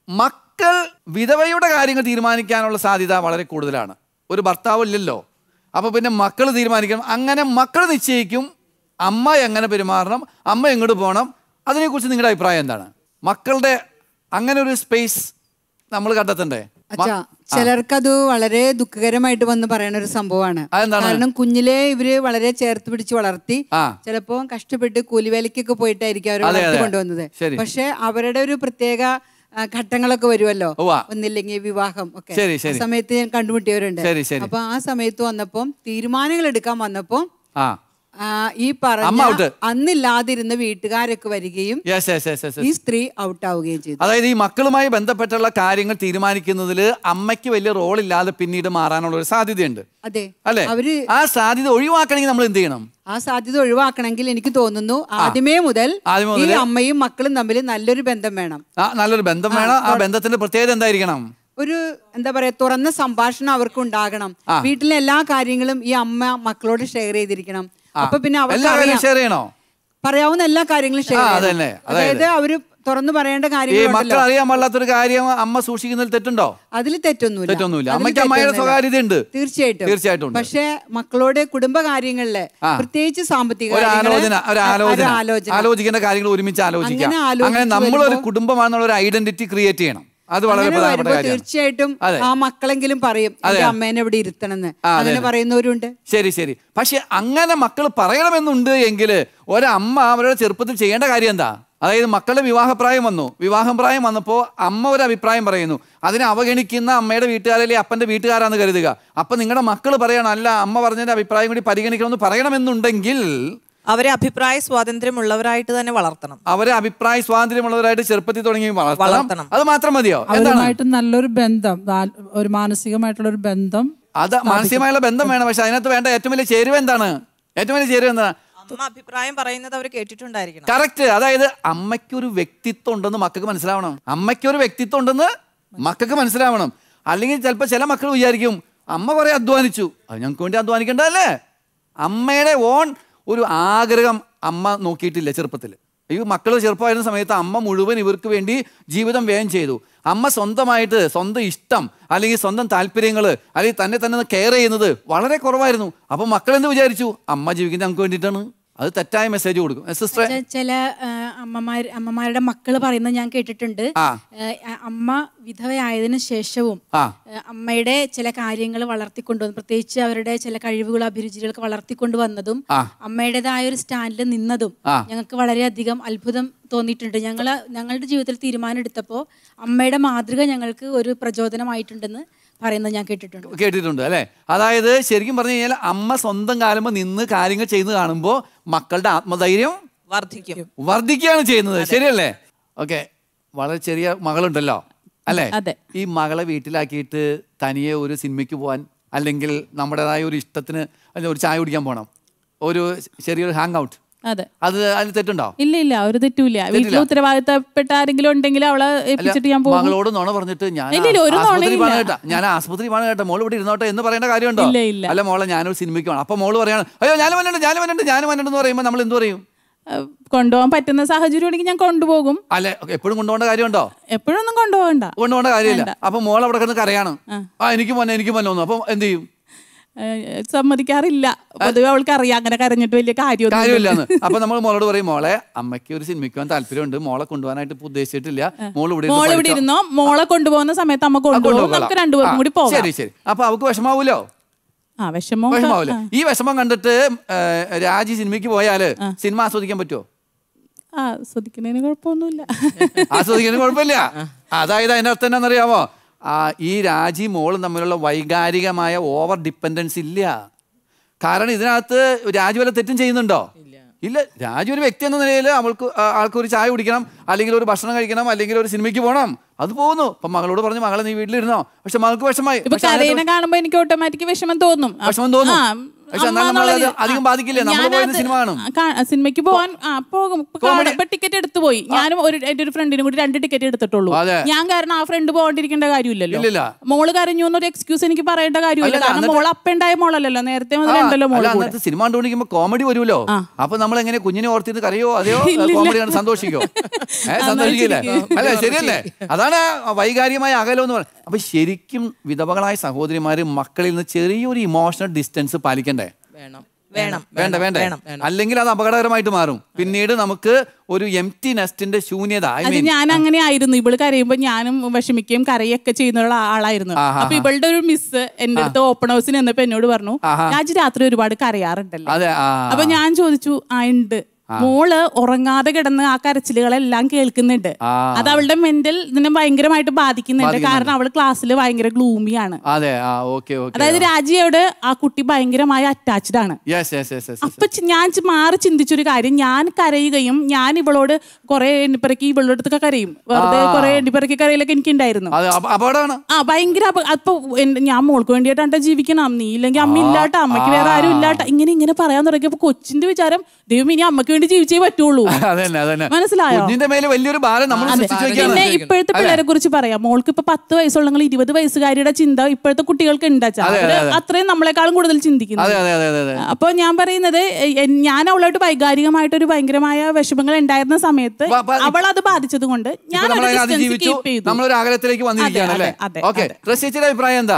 മക്കൾ വിധവയുടെ കാര്യങ്ങൾ തീരുമാനിക്കാനുള്ള സാധ്യത വളരെ കൂടുതലാണ് ഒരു ഭർത്താവ് ഇല്ലല്ലോ അപ്പൊ പിന്നെ മക്കൾ തീരുമാനിക്കണം അങ്ങനെ മക്കൾ നിശ്ചയിക്കും അമ്മ എങ്ങനെ പെരുമാറണം അമ്മ എങ്ങോട്ട് പോകണം അതിനെക്കുറിച്ച് നിങ്ങളുടെ അഭിപ്രായം എന്താണ് മക്കളുടെ അങ്ങനെ ഒരു സ്പേസ് നമ്മൾ കണ്ടെത്തണ്ടേ മ- അച്ഛാ ചിലർക്കത് വളരെ ദുഃഖകരമായിട്ട് വന്ന് പറയുന്ന ഒരു സംഭവമാണ് അതെന്താണ്? കാരണം കുഞ്ഞിലെ ഇവര് വളരെ ചേർത്ത് പിടിച്ച് വളർത്തി ആ. ചിലപ്പോ കഷ്ടപ്പെട്ട് കൂലിവേലയ്ക്കൊക്കെ പോയിട്ടായിരിക്കും അവർ അതെ, വളർത്തി അതെ. കൊണ്ടുവന്നത് ശരി. പക്ഷെ അവരുടെ ഒരു പ്രത്യേക ആ, ഘട്ടങ്ങളൊക്കെ വരുമല്ലോ ഉവ്വ. ഒന്നില്ലെങ്കിൽ വിവാഹം ഒക്കെ ശരി, ആ ശരി. സമയത്ത് ഞാൻ കണ്ടുമുട്ടിയവരുണ്ട് ശരി, ശരി. അപ്പൊ ആ സമയത്ത് വന്നപ്പം തീരുമാനങ്ങൾ എടുക്കാൻ വന്നപ്പോ ആ ആ, ഈ അമ്മ പറഞ്ഞ out. അന്നില്ലാതിരുന്ന വീട്ടുകാരൊക്കെ വരികയും യെസ് യെസ് യെസ് യെസ് ഈ സ്ത്രീ ഔട്ട് ആവുകയും ചെയ്തു അതായത് ഈ മക്കളുമായി ബന്ധപ്പെട്ടുള്ള കാര്യങ്ങൾ തീരുമാനിക്കുന്നതിൽ അമ്മയ്ക്ക് വലിയ റോൾ ഇല്ലാതെ പിന്നീട് മാറാനുള്ള ഒരു സാധ്യതയുണ്ട് അതെ അല്ലെ അവര് ആ സാധ്യത ഒഴിവാക്കണമെങ്കിൽ നമ്മൾ എന്ത് ചെയ്യണം ആ സാധ്യത ഒഴിവാക്കണമെങ്കിൽ എനിക്ക് തോന്നുന്നു ആദ്യമേ മുതൽ ആദ്യമേ ഈ മുതല് അമ്മയും മക്കളും തമ്മിൽ നല്ലൊരു ബന്ധം വേണം ആ നല്ലൊരു ബന്ധം വേണം ആ ബന്ധത്തിന്റെ പ്രത്യേകത എന്തായിരിക്കണം ഒരു എന്താ പറയാ തുറന്ന സംഭാഷണം അവർക്ക് ഉണ്ടാകണം വീട്ടിലെ എല്ലാ കാര്യങ്ങളും ഈ അമ്മ മക്കളോട് ഷെയർ ചെയ്തിരിക്കണം ആ. അപ്പൊ പിന്നെ അവർക്ക് എല്ലാ കാര്യവും അറിയാം. ഷെയർ ചെയ്യണോ പറയാവുന്ന എല്ലാ കാര്യങ്ങളും ഷെയർ ആ, ചെയ്യണം. അതന്നെ, അതായത്. അതായത് അവര് തുറന്നു പറയേണ്ട ഈ മക്കൾ കാര്യങ്ങളുണ്ടല്ലോ അറിയാൻ പാടില്ലാത്തൊരു കാര്യം അമ്മ സൂക്ഷിക്കുന്നതിൽ തെറ്റുണ്ടോ അതിൽ തെറ്റൊന്നുമില്ല തെറ്റൊന്നുമില്ല അതിൽ അമ്മയ്ക്ക് അമ്മയുടെ തെറ്റൊന്നുമില്ല. സ്വകാര്യതയുണ്ട് തീർച്ചയായിട്ടും തീർച്ചയായിട്ടും ഉണ്ട്. പക്ഷേ മക്കളോട് കുടുംബ കാര്യങ്ങളില് ആ. പ്രത്യേകിച്ച് സാമ്പത്തിക ഒരു കാര്യങ്ങള്, ആലോചന ഒരു ആലോചന ഒരു ആലോചന ആലോചിക്കേണ്ട കാര്യങ്ങൾ ഒരുമിച്ച് ആലോചിക്കാം അങ്ങനെ ആലോചിച്ച് അങ്ങനെ നമ്മളൊരു വരുമ്പോ- കുടുംബമാണെന്നുള്ള ഒരു ഐഡന്റിറ്റി ക്രിയേറ്റ് ചെയ്യണം അത് വളരെ അങ്ങനെ പ്രധാനപ്പെട്ട വരുമ്പോ കാര്യമാണ് തീർച്ചയായിട്ടും അതെ. ആ മക്കളെങ്കിലും പറയും അതെ. എന്റെ അമ്മേനെ ഇവിടെ ഇരുത്തണമെന്ന് ആ, അതെ, അങ്ങനെ അതെ. പറയുന്നവരുണ്ട് ശരി ശരി പക്ഷെ അങ്ങനെ മക്കൾ പറയണമെന്നുണ്ട് എങ്കിൽ ഒരമ്മ അവരുടെ ചെറുപ്പത്തിൽ ചെയ്യേണ്ട കാര്യം എന്താ അതായത് മക്കളുടെ വിവാഹപ്രായം വന്നു വിവാഹം പ്രായം വന്നപ്പോൾ അമ്മ ഒരു അഭിപ്രായം പറയുന്നു അതിനെ അവഗണിക്കുന്ന അമ്മയുടെ വീട്ടുകാരല്ലേ അപ്പന്റെ വീട്ടുകാരാന്ന് കരുതുക അപ്പൊ നിങ്ങളുടെ മക്കൾ പറയണം അല്ല അമ്മ പറഞ്ഞതിന്റെ അഭിപ്രായം കൂടി പരിഗണിക്കണമെന്ന് പറയണമെന്നുണ്ടെങ്കിൽ അവരെ അഭിപ്രായ സ്വാതന്ത്ര്യമുള്ളവരായിട്ട് തന്നെ വളർത്തണം അവരെ അഭിപ്രായ സ്വാതന്ത്ര്യമുള്ളവരായിട്ട് ചെറുപ്പത്തിൽ തുടങ്ങി വളർത്തണം വളർത്തണം. അത് മാത്രം മതിയോ എന്താണ് അവരുമായിട്ട് നല്ലൊരു ബന്ധം ദാ- ഒരു മാനസികമായിട്ടുള്ള ഒരു ബന്ധം അത് മാനസികമായുള്ള ബന്ധം വേണം പക്ഷെ അതിനകത്ത് വേണ്ട ഏറ്റവും വലിയ ചേരുവ എന്താണ് ഏറ്റവും വലിയ ചേരുവ എന്താണ് അമ്മ അഭിപ്രായം പറയുന്നത് അവർ കേട്ടിട്ടുണ്ടായിരിക്കണം കറക്റ്റ് അതായത് അമ്മയ്ക്കൊരു വ്യക്തിത്വം ഉണ്ടെന്ന് മക്കൾക്ക് മനസ്സിലാവണം അമ്മയ്ക്കൊരു വ്യക്തിത്വം ഉണ്ടെന്ന് മക്കൾക്ക് മനസ്സിലാവണം അല്ലെങ്കിൽ ചിലപ്പോൾ ചില മക്കൾ വിചാരിക്കും അമ്മ കുറെ അധ്വാനിച്ചു അത് ഞങ്ങൾക്ക് വേണ്ടി അധ്വാനിക്കേണ്ടതല്ലേ അമ്മയുടെ ഓൺ ഒരു ആഗ്രഹം അമ്മ നോക്കിയിട്ടില്ല ചെറുപ്പത്തിൽ ഈ മക്കൾ ചെറുപ്പമായിരുന്ന സമയത്ത് അമ്മ മുഴുവൻ ഇവർക്ക് വേണ്ടി ജീവിതം വ്യയം ചെയ്തു അമ്മ സ്വന്തമായിട്ട് സ്വന്തം ഇഷ്ടം അല്ലെങ്കിൽ സ്വന്തം താല്പര്യങ്ങൾ അല്ലെങ്കിൽ തന്നെ തന്നെ കെയർ ചെയ്യുന്നത് വളരെ കുറവായിരുന്നു അപ്പം മക്കൾ എന്ത് വിചാരിച്ചു അമ്മ ജീവിക്കുന്നത് ഞങ്ങൾക്ക് വേണ്ടിയിട്ടാണ് അത് തെറ്റായ മെസ്സേജ് കൊടുക്കും സിസ്റ്ററെ ചെ- ചില ആ, അമ്മമാർ അമ്മമാരുടെ മക്കൾ പറയുന്നത് ഞാൻ കേട്ടിട്ടുണ്ട് ആ. ഏ, അ- അമ്മ വിധവയായതിനു ശേഷവും ആ. ഏ, അമ്മയുടെ ചില കാര്യങ്ങൾ വളർത്തിക്കൊണ്ടുവന്നു പ്രത്യേകിച്ച് അവരുടെ ചില കഴിവുകൾ അഭിരുചികളൊക്കെ വളർത്തിക്കൊണ്ട് വന്നതും ആ. അമ്മയുടേതായ ഒരു സ്റ്റാൻഡിൽ നിന്നതും ആ. ഞങ്ങൾക്ക് വളരെയധികം അത്ഭുതം തോന്നിയിട്ടുണ്ട് ഞങ്ങൾ ഞങ്ങളുടെ ജീവിതത്തിൽ തീരുമാനം എടുത്തപ്പോൾ അമ്മയുടെ മാതൃക ഞങ്ങൾക്ക് ഒരു പ്രചോദനമായിട്ടുണ്ടെന്ന് പറയുന്നത് ഞാൻ കേട്ടിട്ടുണ്ട് കേട്ടിട്ടുണ്ട് അല്ലേ അതായത് ശരിക്കും പറഞ്ഞു കഴിഞ്ഞാൽ അമ്മ സ്വന്തം കാലം നിന്ന് കാര്യങ്ങൾ ചെയ്യുന്നത് കാണുമ്പോൾ മക്കളുടെ ആത്മധൈര്യം വർദ്ധിക്കും വർദ്ധിക്കുകയാണ് ചെയ്യുന്നത് ശരിയല്ലേ ഓക്കെ വളരെ ചെറിയ മകളുണ്ടല്ലോ അല്ലേ അതെ. ഈ മകളെ വീട്ടിലാക്കിയിട്ട് തനിയെ ഒരു സിനിമയ്ക്ക് പോകാൻ അല്ലെങ്കിൽ നമ്മുടേതായ ഒരു ഇഷ്ടത്തിന് അല്ലെങ്കിൽ ഒരു ചായ കുടിക്കാൻ പോകണം ഒരു ചെറിയൊരു ഹാങ് ഔട്ട് അതെ അത് അതിന് തെറ്റുണ്ടോ ഇല്ല ഇല്ല ഒരു തെറ്റൂല വീട്ടിൽ ഉത്തരവാദിത്തപ്പെട്ട ആരെങ്കിലും ഉണ്ടെങ്കിൽ അവളെ ഏൽപ്പിച്ചിട്ട് ഞാൻ പോകും മകളോട് നുണ പറഞ്ഞിട്ട് ഞാൻ ഇല്ല, ഇല്ല, ഒരു ആസ്പത്രി നുണയില്ല. പോണ കേട്ടാ ഞാൻ ആസ്പത്രി പോണ കേട്ടോ മോള് ഇവിടെ ഇരുന്നോട്ടെ എന്ന് പറയേണ്ട കാര്യമുണ്ടോ ഇല്ല, ഇല്ല. അല്ല മോളെ ഞാനൊരു സിനിമയ്ക്ക് പോകണം അപ്പൊ മോള് പറയാണ് അയ്യോ ഞാൻ വന്നിട്ടുണ്ട് ഞാൻ വന്നിട്ടുണ്ട് ഞാൻ വന്നിട്ടുണ്ട് എന്ന് പറയുമ്പോൾ നമ്മൾ എന്ത് പറയും ഏഹ് കൊണ്ടുപോകാൻ പറ്റുന്ന സാഹചര്യം ഉണ്ടെങ്കിൽ ഞാൻ കൊണ്ടുപോകും അല്ലെ എപ്പോഴും കൊണ്ടുപോകേണ്ട കാര്യമുണ്ടോ എപ്പോഴൊന്നും കൊണ്ടുപോകണ്ട കൊണ്ടുപോകേണ്ട കാര്യമില്ല അപ്പൊ മോൾ അവിടെ കിടന്ന് കരയാണ് ആ എനിക്ക് മോനെ എനിക്ക് മോനെ ഒന്നും അപ്പൊ എന്ത് ചെയ്യും ഏഹ് സമ്മതിക്കാറില്ല പൊതുവെ അവൾക്ക് അറിയാം അങ്ങനെ കരഞ്ഞിട്ട് വലിയ കാര്യമൊന്നും കാര്യമില്ലെന്ന് അപ്പൊ നമ്മൾ മോളോട് പറയും മോളെ അമ്മയ്ക്ക് ഒരു സിനിമയ്ക്ക് പോകാൻ താല്പര്യമുണ്ട് മോളെ കൊണ്ടുപോകാനായിട്ട് ഇപ്പൊ ഉദ്ദേശിച്ചിട്ടില്ല മോൾ ഇവിടെ ഇരുന്ന് മോൾ ഇവിടെ പഠിച്ചോ. ഇരുന്നോ മോളെ കൊണ്ടുപോകുന്ന സമയത്ത് അമ്മ ആ, കൊണ്ടുപോകും കൊണ്ടുപോകാം. നമുക്ക് രണ്ടുപേർക്കും ആ, കൂടി പോകാം ശരി ശരി അപ്പൊ അവക്ക് വിഷമാവൂലോ ആ വിഷമോ വിഷമാവൂല ഈ വിഷമം കണ്ടിട്ട് ഏ, രാജി സിനിമയ്ക്ക് പോയാല് സിനിമ ആസ്വദിക്കാൻ പറ്റുമോ ആ ശ്രദ്ധിക്കുന്നതിന് കുഴപ്പമൊന്നുമില്ല ആസ്വദിക്കാൻ കുഴപ്പമില്ല അതായത് അതിന്റെ അർത്ഥം എന്താണെന്നറിയാമോ ആ ഈ രാജി മോളും തമ്മിലുള്ള വൈകാരികമായ ഓവർ ഡിപ്പെൻഡൻസ് ഇല്ല കാരണം ഇതിനകത്ത് രാജു വല്ല തെറ്റും ചെയ്യുന്നുണ്ടോ ഇല്ല രാജു ഒരു വ്യക്തി എന്ന നിലയിൽ അവൾക്ക് ആ, ആൾക്ക് ഒരു ചായ കുടിക്കണം അല്ലെങ്കിൽ ഒരു ഭക്ഷണം കഴിക്കണം അല്ലെങ്കിൽ ഒരു സിനിമയ്ക്ക് പോകണം അത് പോകുന്നു അപ്പൊ മകളോട് പറഞ്ഞു മകളെ നീ വീട്ടിലിരുന്നോ പക്ഷെ മകൾക്ക് വിഷമായി ഇപ്പൊ പക്ഷെ അതിനകത്ത് കരയിനെ കാണുമ്പോ എനിക്ക് ഓട്ടോമാറ്റിക് വിഷമം തോന്നും വിഷമം തോന്നും. ആ, പക്ഷെ അമ്മ എന്നാൽ നമ്മളത് എന്നുള്ളത് അധികം ബാധിക്കില്ലേ? നമ്മൾ ഞാനത് പോയിരുന്ന സിനിമ കാണും. കാ- സിനിമയ്ക്ക് പോവാൻ ആ പോകും ഇപ്പൊ Comedy. കാണും. ഇപ്പൊ ടിക്കറ്റ് എടുത്തു പോയി ഞാനും ഒരു എന്റെ ഒരു ഫ്രണ്ടിനും കൂടി രണ്ട് ടിക്കറ്റ് എടുത്തിട്ടുള്ളൂ അതെ. ഞാൻ കാരണം ആ ഫ്രണ്ട് പോകാണ്ടിരിക്കേണ്ട കാര്യമില്ലല്ലോ ഇല്ലില്ല. മോള് കരഞ്ഞു എന്നൊരു എക്സ്ക്യൂസ് എനിക്ക് പറയേണ്ട കാര്യമില്ല അല്ലല്ല, കാരണം എന്നിട്ട് മോൾ അപ്പുണ്ടായ മോളല്ലല്ലോ നേരത്തെ ആ, മുതൽ ഉണ്ടല്ലോ അല്ല മോള് കൂടെ. അന്നത്തെ സിനിമ കണ്ടുകൊണ്ടിരിക്കുമ്പോ കോമഡി വരുമല്ലോ അപ്പൊ നമ്മൾ എങ്ങനെ കുഞ്ഞിനെ ഓർത്തിട്ട് കരയോ അതെയോ ഇല്ലില്ല. കോമഡി കണ്ട് സന്തോഷിക്കോ ഏ സന്തോഷിക്കില്ലേ ചിരിക്കും. അല്ലേ ശരിയല്ലേ അതാണ് ആ വൈകാരികമായ അകലം എന്ന് പറയുന്നത് അപ്പൊ ശരിക്കും വിധവകളായ സഹോദരിമാര് മക്കളിൽ നിന്ന് ചെറിയൊരു ഇമോഷണൽ ഡിസ്റ്റൻസ് പാലിക്കണ്ടേ വേണം വേണം വേണ്ട വേണ്ടേ വേണം അല്ലെങ്കിൽ അത് അപകടകരമായിട്ട് മാറും പിന്നീട് നമുക്ക് ഒരു എം ടി നെസ്റ്റിന്റെ ശൂന്യത ഐ അത് മീൻ ഞാൻ അങ്ങനെ ആയിരുന്നു ഇവള് കരയുമ്പോ ഞാനും വിഷമിക്കുകയും കരയൊക്കെ ചെയ്യുന്ന ആളായിരുന്നു ആഹാ. അപ്പൊ ഇവളുടെ ഒരു മിസ് എന്റെ അടുത്ത് ഓപ്പൺ ഹൗസിന് എന്നപ്പോ എന്നോട് പറഞ്ഞു ആഹാ. രാജ് രാത്രി ഒരുപാട് കരയാറുണ്ടല്ലോ അതെ ആ അപ്പൊ ഞാൻ ചോദിച്ചു ആ ഉണ്ട് മോള് ഉറങ്ങാതെ കിടന്ന് ആ കരച്ചിലുകളെല്ലാം കേൾക്കുന്നുണ്ട് ആ. അത് അവളുടെ മെന്റൽ ഇതിനെ ഭയങ്കരമായിട്ട് ബാധിക്കുന്നുണ്ട് കാരണം അവള് ക്ലാസ്സിൽ ഭയങ്കര ഗ്ലൂമിയാണ് അതെ ആ ഓക്കെ ഓക്കെ അതായത് രാജിയോട് ആ കുട്ടി ഭയങ്കരമായി അറ്റാച്ച്ഡ് ആണ് യെസ് യെസ് യെസ് യെസ് അപ്പൊ ചി- ഞാൻ ചി- മാറി ചിന്തിച്ചൊരു കാര്യം ഞാൻ കരയുകയും ഞാൻ ഇവളോട് കുറെ എണ്ണിപ്പിറക്കി ഇവളുടെ അടുത്തൊക്കെ കരയും വെറുതെ ആ. കുറെ എണ്ണിപ്പിറക്കി കരയിലൊക്കെ എനിക്ക് ഉണ്ടായിരുന്നു അത് അപ- അപകടമാണ് ആ ഭയങ്കര അപ- അപ്പൊ എൻ- ഞാൻ മോൾക്ക് വേണ്ടിയിട്ടാണ് ജീവിക്കണം നീ ഇല്ലെങ്കിൽ അമ്മ ഇല്ലാട്ട അമ്മയ്ക്ക് വേറെ ആരും ഇല്ലാട്ട ഇങ്ങനെ ഇങ്ങനെ പറയാൻ തുടങ്ങിയപ്പോ കൊച്ചിന്റെ വിചാരം ദൈവം ഇനി അമ്മയ്ക്ക് വേണ്ടി ജീവിച്ചേ പറ്റുള്ളൂ അതന്നെ അതന്നെ മനസ്സിലായോ? കുഞ്ഞിന്റെ മേലെ വലിയൊരു ഭാരം നമ്മൾ അതെ. സൃഷ്ടിച്ചു പിന്നെ വെക്കുകയാണ് ഇപ്പോഴത്തെ പിള്ളേരെ കുറിച്ച് പറയാം മോൾക്ക് ഇപ്പൊ പത്ത് വയസ്സുള്ളെങ്കിൽ ഇരുപത് വയസ്സുകാരിയുടെ ചിന്ത ഇപ്പോഴത്തെ കുട്ടികൾക്ക് ഉണ്ടാച്ചാ അതെ, അതെ, അതെ. അത്രയും നമ്മളെക്കാളും കൂടുതൽ ചിന്തിക്കുന്നു അതെ അതെ അതെ അതെ അതെ അപ്പൊ ഞാൻ പറയുന്നത് എ- എ- ഞാൻ അവളോട്ട് വൈകാരികമായിട്ട് ഒരു ഭയങ്കരമായ വിഷമങ്ങൾ ഉണ്ടായിരുന്ന സമയത്ത് വ- വ- അവൾ അത് ബാധിച്ചത് കൊണ്ട് ഞാൻ ഇപ്പൊ നമ്മൾ ഒരു അതിനെ distance അതിജീവിച്ചു keep ചെയ്തു. നമ്മളൊരു അകലത്തിലേക്ക് വന്നിരിക്കുകയാണ് അതെ, അല്ലേ അതെ, ഓക്കെ അതെ. റസിയച്ചിയുടെ അഭിപ്രായം എന്താ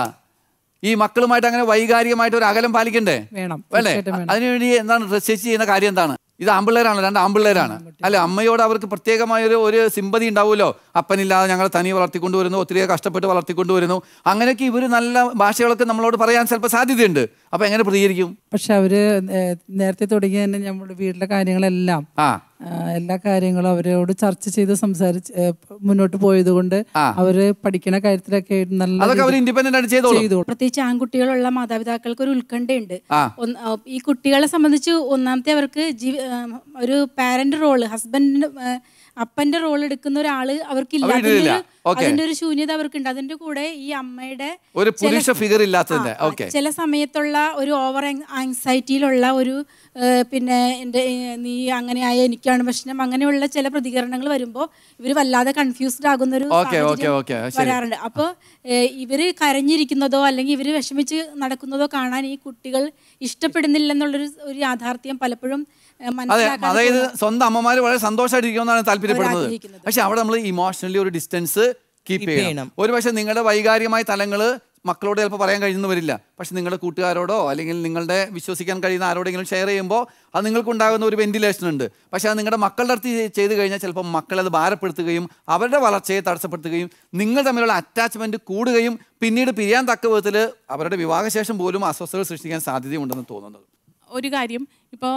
ഈ മക്കളുമായിട്ട് അങ്ങനെ വൈകാരികമായിട്ട് ഒരു അകലം പാലിക്കണ്ടേ വേണം അല്ലേ തീർച്ചയായിട്ടും വേണം. അതിനുവേണ്ടി എന്താണ് റസിയച്ച് ചെയ്യുന്ന കാര്യം എന്താണ് ഇത് ആമ്പിള്ളേരാണ് രണ്ട് ആമ്പിള്ളേരാണ് അല്ലെ അമ്മയോട് അവർക്ക് പ്രത്യേകമായ ഒരു ഒരു സിമ്പതി ഉണ്ടാവുമല്ലോ അപ്പനില്ലാതെ ഞങ്ങൾ തനി വളർത്തിക്കൊണ്ടുവരുന്നു ഒത്തിരി കഷ്ടപ്പെട്ട് വളർത്തിക്കൊണ്ടുവരുന്നു അങ്ങനെയൊക്കെ ഇവർ നല്ല ഭാഷകളൊക്കെ നമ്മളോട് പറയാൻ ചിലപ്പോൾ സാധ്യതയുണ്ട് അപ്പൊ എങ്ങനെ പ്രതികരിക്കും പക്ഷെ അവര് ഏഹ്, നേരത്തെ തുടങ്ങി തന്നെ നമ്മുടെ വീട്ടിലെ കാര്യങ്ങളെല്ലാം ആ ആ, എല്ലാ കാര്യങ്ങളും അവരോട് ചർച്ച ചെയ്ത് സംസാരിച്ച് ഏഹ്, മുന്നോട്ട് പോയത് കൊണ്ട് അവര് പഠിക്കണ കാര്യത്തിലൊക്കെ നല്ല അതൊക്കെ അവർ രീതിയിൽ ഇൻഡിപെൻഡന്റ് ആയിട്ട് ചെയ്തോളും ചെയ്തോളും. പ്രത്യേകിച്ച് ആൺകുട്ടികളുള്ള മാതാപിതാക്കൾക്ക് ഒരു ഉത്കണ്ഠയുണ്ട് ആ. ഒന്ന്- ആ, ഈ കുട്ടികളെ സംബന്ധിച്ച് ഒന്നാമത്തെ അവർക്ക് ജീവ ആ, ഒരു പാരന്റ് റോള് ഹസ്ബൻഡിന്റെ അപ്പന്റെ റോൾ എടുക്കുന്ന ഒരാള് അവർക്കില്ല അവരില്ല. അതിന്റെ ഒരു- Okay. അതിന്റെ ഒരു ശൂന്യത അവർക്കുണ്ട് അതിന്റെ കൂടെ ഈ അമ്മയുടെ ഒരു ചില- പുരുഷ ഫിഗർ ഇല്ലാത്തതിന്റെ ആ, ആ, ഓക്കെ ചില സമയത്തുള്ള ഒരു ഓവർ ആങ്സൈറ്റിയിലുള്ള ഒരു ഏഹ്, പിന്നെ എൻ്റെ ഏഹ്, നീ അങ്ങനെയായ എനിക്കാണ് പ്രശ്നം അങ്ങനെയുള്ള ചില പ്രതികരണങ്ങൾ വരുമ്പോൾ ഇവർ വല്ലാതെ കൺഫ്യൂസ്ഡ് ആകുന്ന ഒരു Okay, okay, സാഹചര്യം okay. ശരി. വരാറുണ്ട് അപ്പോൾ ഇവര് കരഞ്ഞിരിക്കുന്നതോ അല്ലെങ്കിൽ ഇവര് വിഷമിച്ച് നടക്കുന്നതോ കാണാൻ ഈ കുട്ടികൾ ഇഷ്ടപ്പെടുന്നില്ലെന്നുള്ളൊരു ഒരു യാഥാർത്ഥ്യം പലപ്പോഴും ഏഹ്, അതെ മനസ്സിലാക്കാതെ അതായത് പോകുന്നു. സ്വന്തം അമ്മമാര് വളരെ സന്തോഷമായിട്ടിരിക്കുമെന്നാണ് താല്പര്യപ്പെടുന്നത് ആഗ്രഹിക്കുന്നത്. പക്ഷെ അവിടെ നമ്മൾ ഇമോഷണലി ഒരു ഡിസ്റ്റൻസ് കീപ്പ് Keep ചെയ്യണം ചെയ്യണം. ഒരു പക്ഷെ നിങ്ങളുടെ വൈകാരികമായ തലങ്ങള് മക്കളോട് ചിലപ്പോൾ പറയാൻ കഴിയുന്നു വരില്ല പക്ഷെ നിങ്ങളുടെ കൂട്ടുകാരോടോ അല്ലെങ്കിൽ നിങ്ങളുടെ വിശ്വസിക്കാൻ കഴിയുന്ന ആരോടെങ്കിലും ഷെയർ ചെയ്യുമ്പോൾ അത് നിങ്ങൾക്കുണ്ടാകുന്ന ഒരു വെന്റിലേഷൻ ഉണ്ട് പക്ഷെ അത് നിങ്ങളുടെ മക്കളുടെ അടുത്ത് ചെയ്- ചെയ്ത് കഴിഞ്ഞാൽ ചിലപ്പോൾ മക്കളെ അത് ഭാരപ്പെടുത്തുകയും അവരുടെ വളർച്ചയെ തടസ്സപ്പെടുത്തുകയും നിങ്ങൾ തമ്മിലുള്ള അറ്റാച്ച്മെന്റ് കൂടുകയും പിന്നീട് പിരിയാൻ തക്ക വിധത്തിൽ അവരുടെ വിവാഹശേഷം പോലും അസ്വസ്ഥതകൾ സൃഷ്ടിക്കാൻ സാധ്യതയുണ്ടെന്ന് തോന്നുന്നത് ഒരു കാര്യം ഇപ്പോൾ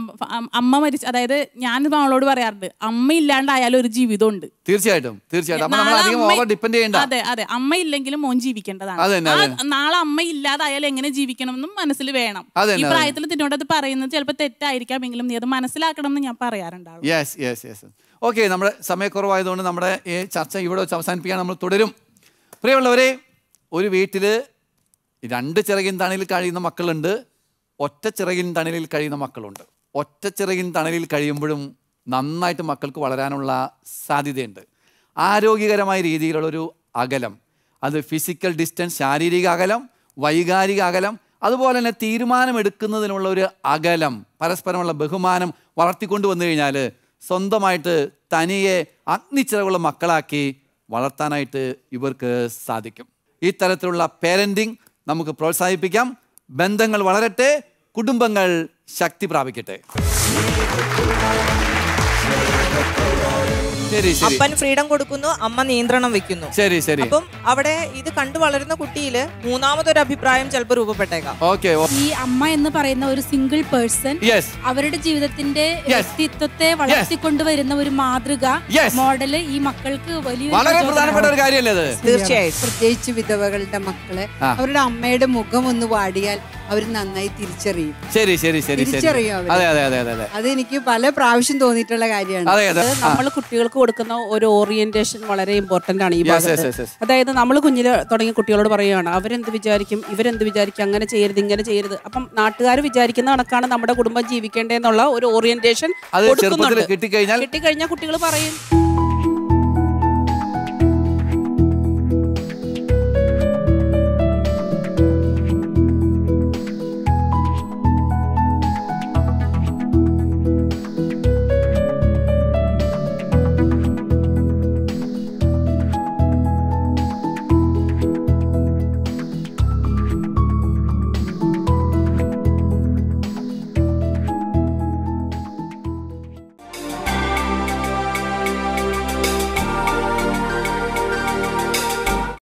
അമ്മ മരിച്ച അതായത് ഞാൻ അവളോട് പറയാറുണ്ട് അമ്മ ഇല്ലാണ്ടായാലും ഒരു ജീവിതമുണ്ട് തീർച്ചയായിട്ടും തീർച്ചയായിട്ടും അപ്പൊ നമ്മൾ നാളെ അധികം അമ്മ- ഓവർ ഡിപ്പെൻഡ് ചെയ്യണ്ട അതെ അതെ അമ്മ ഇല്ലെങ്കിലും മോൻ ജീവിക്കേണ്ടതാണ് അതന്നെ, ആ, അതന്നെ. നാളെ അമ്മ ഇല്ലാതായാൽ എങ്ങനെ ജീവിക്കണം എന്നും മനസ്സിൽ വേണം അതന്നെ, ഈ അതന്നെ. പ്രായത്തിൽ തിന്നോട് അത് പറയുന്നത് ചിലപ്പോൾ തെറ്റായിരിക്കാമെങ്കിലും നീ അത് മനസ്സിലാക്കണം എന്ന് ഞാൻ പറയാറുണ്ടാവും യെസ് യെസ് യെസ് ഓക്കെ നമ്മുടെ സമയക്കുറവായതുകൊണ്ട് നമ്മുടെ ഈ ചർച്ച ഇവിടെ വെച്ച് അവസാനിപ്പിക്കാൻ നമ്മൾ തുടരും പ്രിയമുള്ളവരെ ഒരു വീട്ടിൽ രണ്ട് ചിറകിൻ തണലിൽ കഴിയുന്ന മക്കളുണ്ട് ഒറ്റ ചിറകിൻ തണലിൽ കഴിയുന്ന മക്കളുണ്ട് ഒറ്റ ചിറകിൻ തണലിൽ കഴിയുമ്പോഴും നന്നായിട്ട് മക്കൾക്ക് വളരാനുള്ള സാധ്യതയുണ്ട് ആരോഗ്യകരമായ രീതിയിലുള്ളൊരു അകലം അത് ഫിസിക്കൽ ഡിസ്റ്റൻസ് ശാരീരിക അകലം വൈകാരിക അകലം അതുപോലെ തന്നെ തീരുമാനമെടുക്കുന്നതിനുള്ള ഒരു അകലം പരസ്പരമുള്ള ബഹുമാനം വളർത്തിക്കൊണ്ടു വന്നു കഴിഞ്ഞാൽ സ്വന്തമായിട്ട് തനിയെ അഗ്നിച്ചിറകുള്ള മക്കളാക്കി വളർത്താനായിട്ട് ഇവർക്ക് സാധിക്കും ഈ തരത്തിലുള്ള പേരൻറ്റിങ് നമുക്ക് പ്രോത്സാഹിപ്പിക്കാം ബന്ധങ്ങൾ വളരട്ടെ കുടുംബങ്ങൾ ശക്തി പ്രാപിക്കട്ടെ ശരി ശരി അപ്പൻ ഫ്രീഡം കൊടുക്കുന്നു അമ്മ നിയന്ത്രണം വെക്കുന്നു ശരി ശരി അപ്പം അവിടെ ഇത് കണ്ടു വളരുന്ന കുട്ടിയില് മൂന്നാമതൊരു അഭിപ്രായം ചിലപ്പോൾ രൂപപ്പെട്ടേക്കാം ഓക്കെ ഈ അമ്മ എന്ന് പറയുന്ന ഒരു സിംഗിൾ പേഴ്സൺ യെസ് അവരുടെ ജീവിതത്തിന്റെ വ്യക്തിത്വത്തെ വളർത്തിക്കൊണ്ടുവരുന്ന ഒരു മാതൃക Yes. മോഡല് ഈ മക്കൾക്ക് വലിയ വളരെ പ്രധാനപ്പെട്ട ഒരു കാര്യമല്ലേ അത് തീർച്ചയായിട്ടും പ്രത്യേകിച്ച് വിധവകളുടെ മക്കളെ ആ. അവരുടെ അമ്മയുടെ മുഖം ഒന്ന് വാടിയാൽ അവർ നന്നായി തിരിച്ചറിയും ശരി ശരി ശരി ശരി തിരിച്ചറിയും അവര്. അതെ അതെ അതെ അതെ അതെ അത് എനിക്ക് പല പ്രാവശ്യം തോന്നിയിട്ടുള്ള കാര്യമാണ് അതെ അതെ ആ. നമ്മൾ കുട്ടികൾക്ക് കൊടുക്കുന്ന ഒരു ഓറിയന്റേഷൻ വളരെ ഇമ്പോർട്ടന്റ് ആണ് ഈ Yes, yes, ഭാഗത്ത് yes, yes. അതായത് നമ്മൾ കുഞ്ഞില് തുടങ്ങിയ കുട്ടികളോട് പറയുകയാണ് അവരെന്ത് വിചാരിക്കും ഇവരെന്ത് വിചാരിക്കും അങ്ങനെ ചെയ്യരുത് ഇങ്ങനെ ചെയ്യരുത് അപ്പം നാട്ടുകാർ വിചാരിക്കുന്ന കണക്കാണ് നമ്മുടെ കുടുംബം ജീവിക്കേണ്ടതെന്നുള്ള ഒരു ഓറിയന്റേഷൻ അത് ചെറുപ്പത്തിൽ കിട്ടിക്കഴിഞ്ഞാൽ കിട്ടിക്കഴിഞ്ഞാൽ കുട്ടികൾ പറയും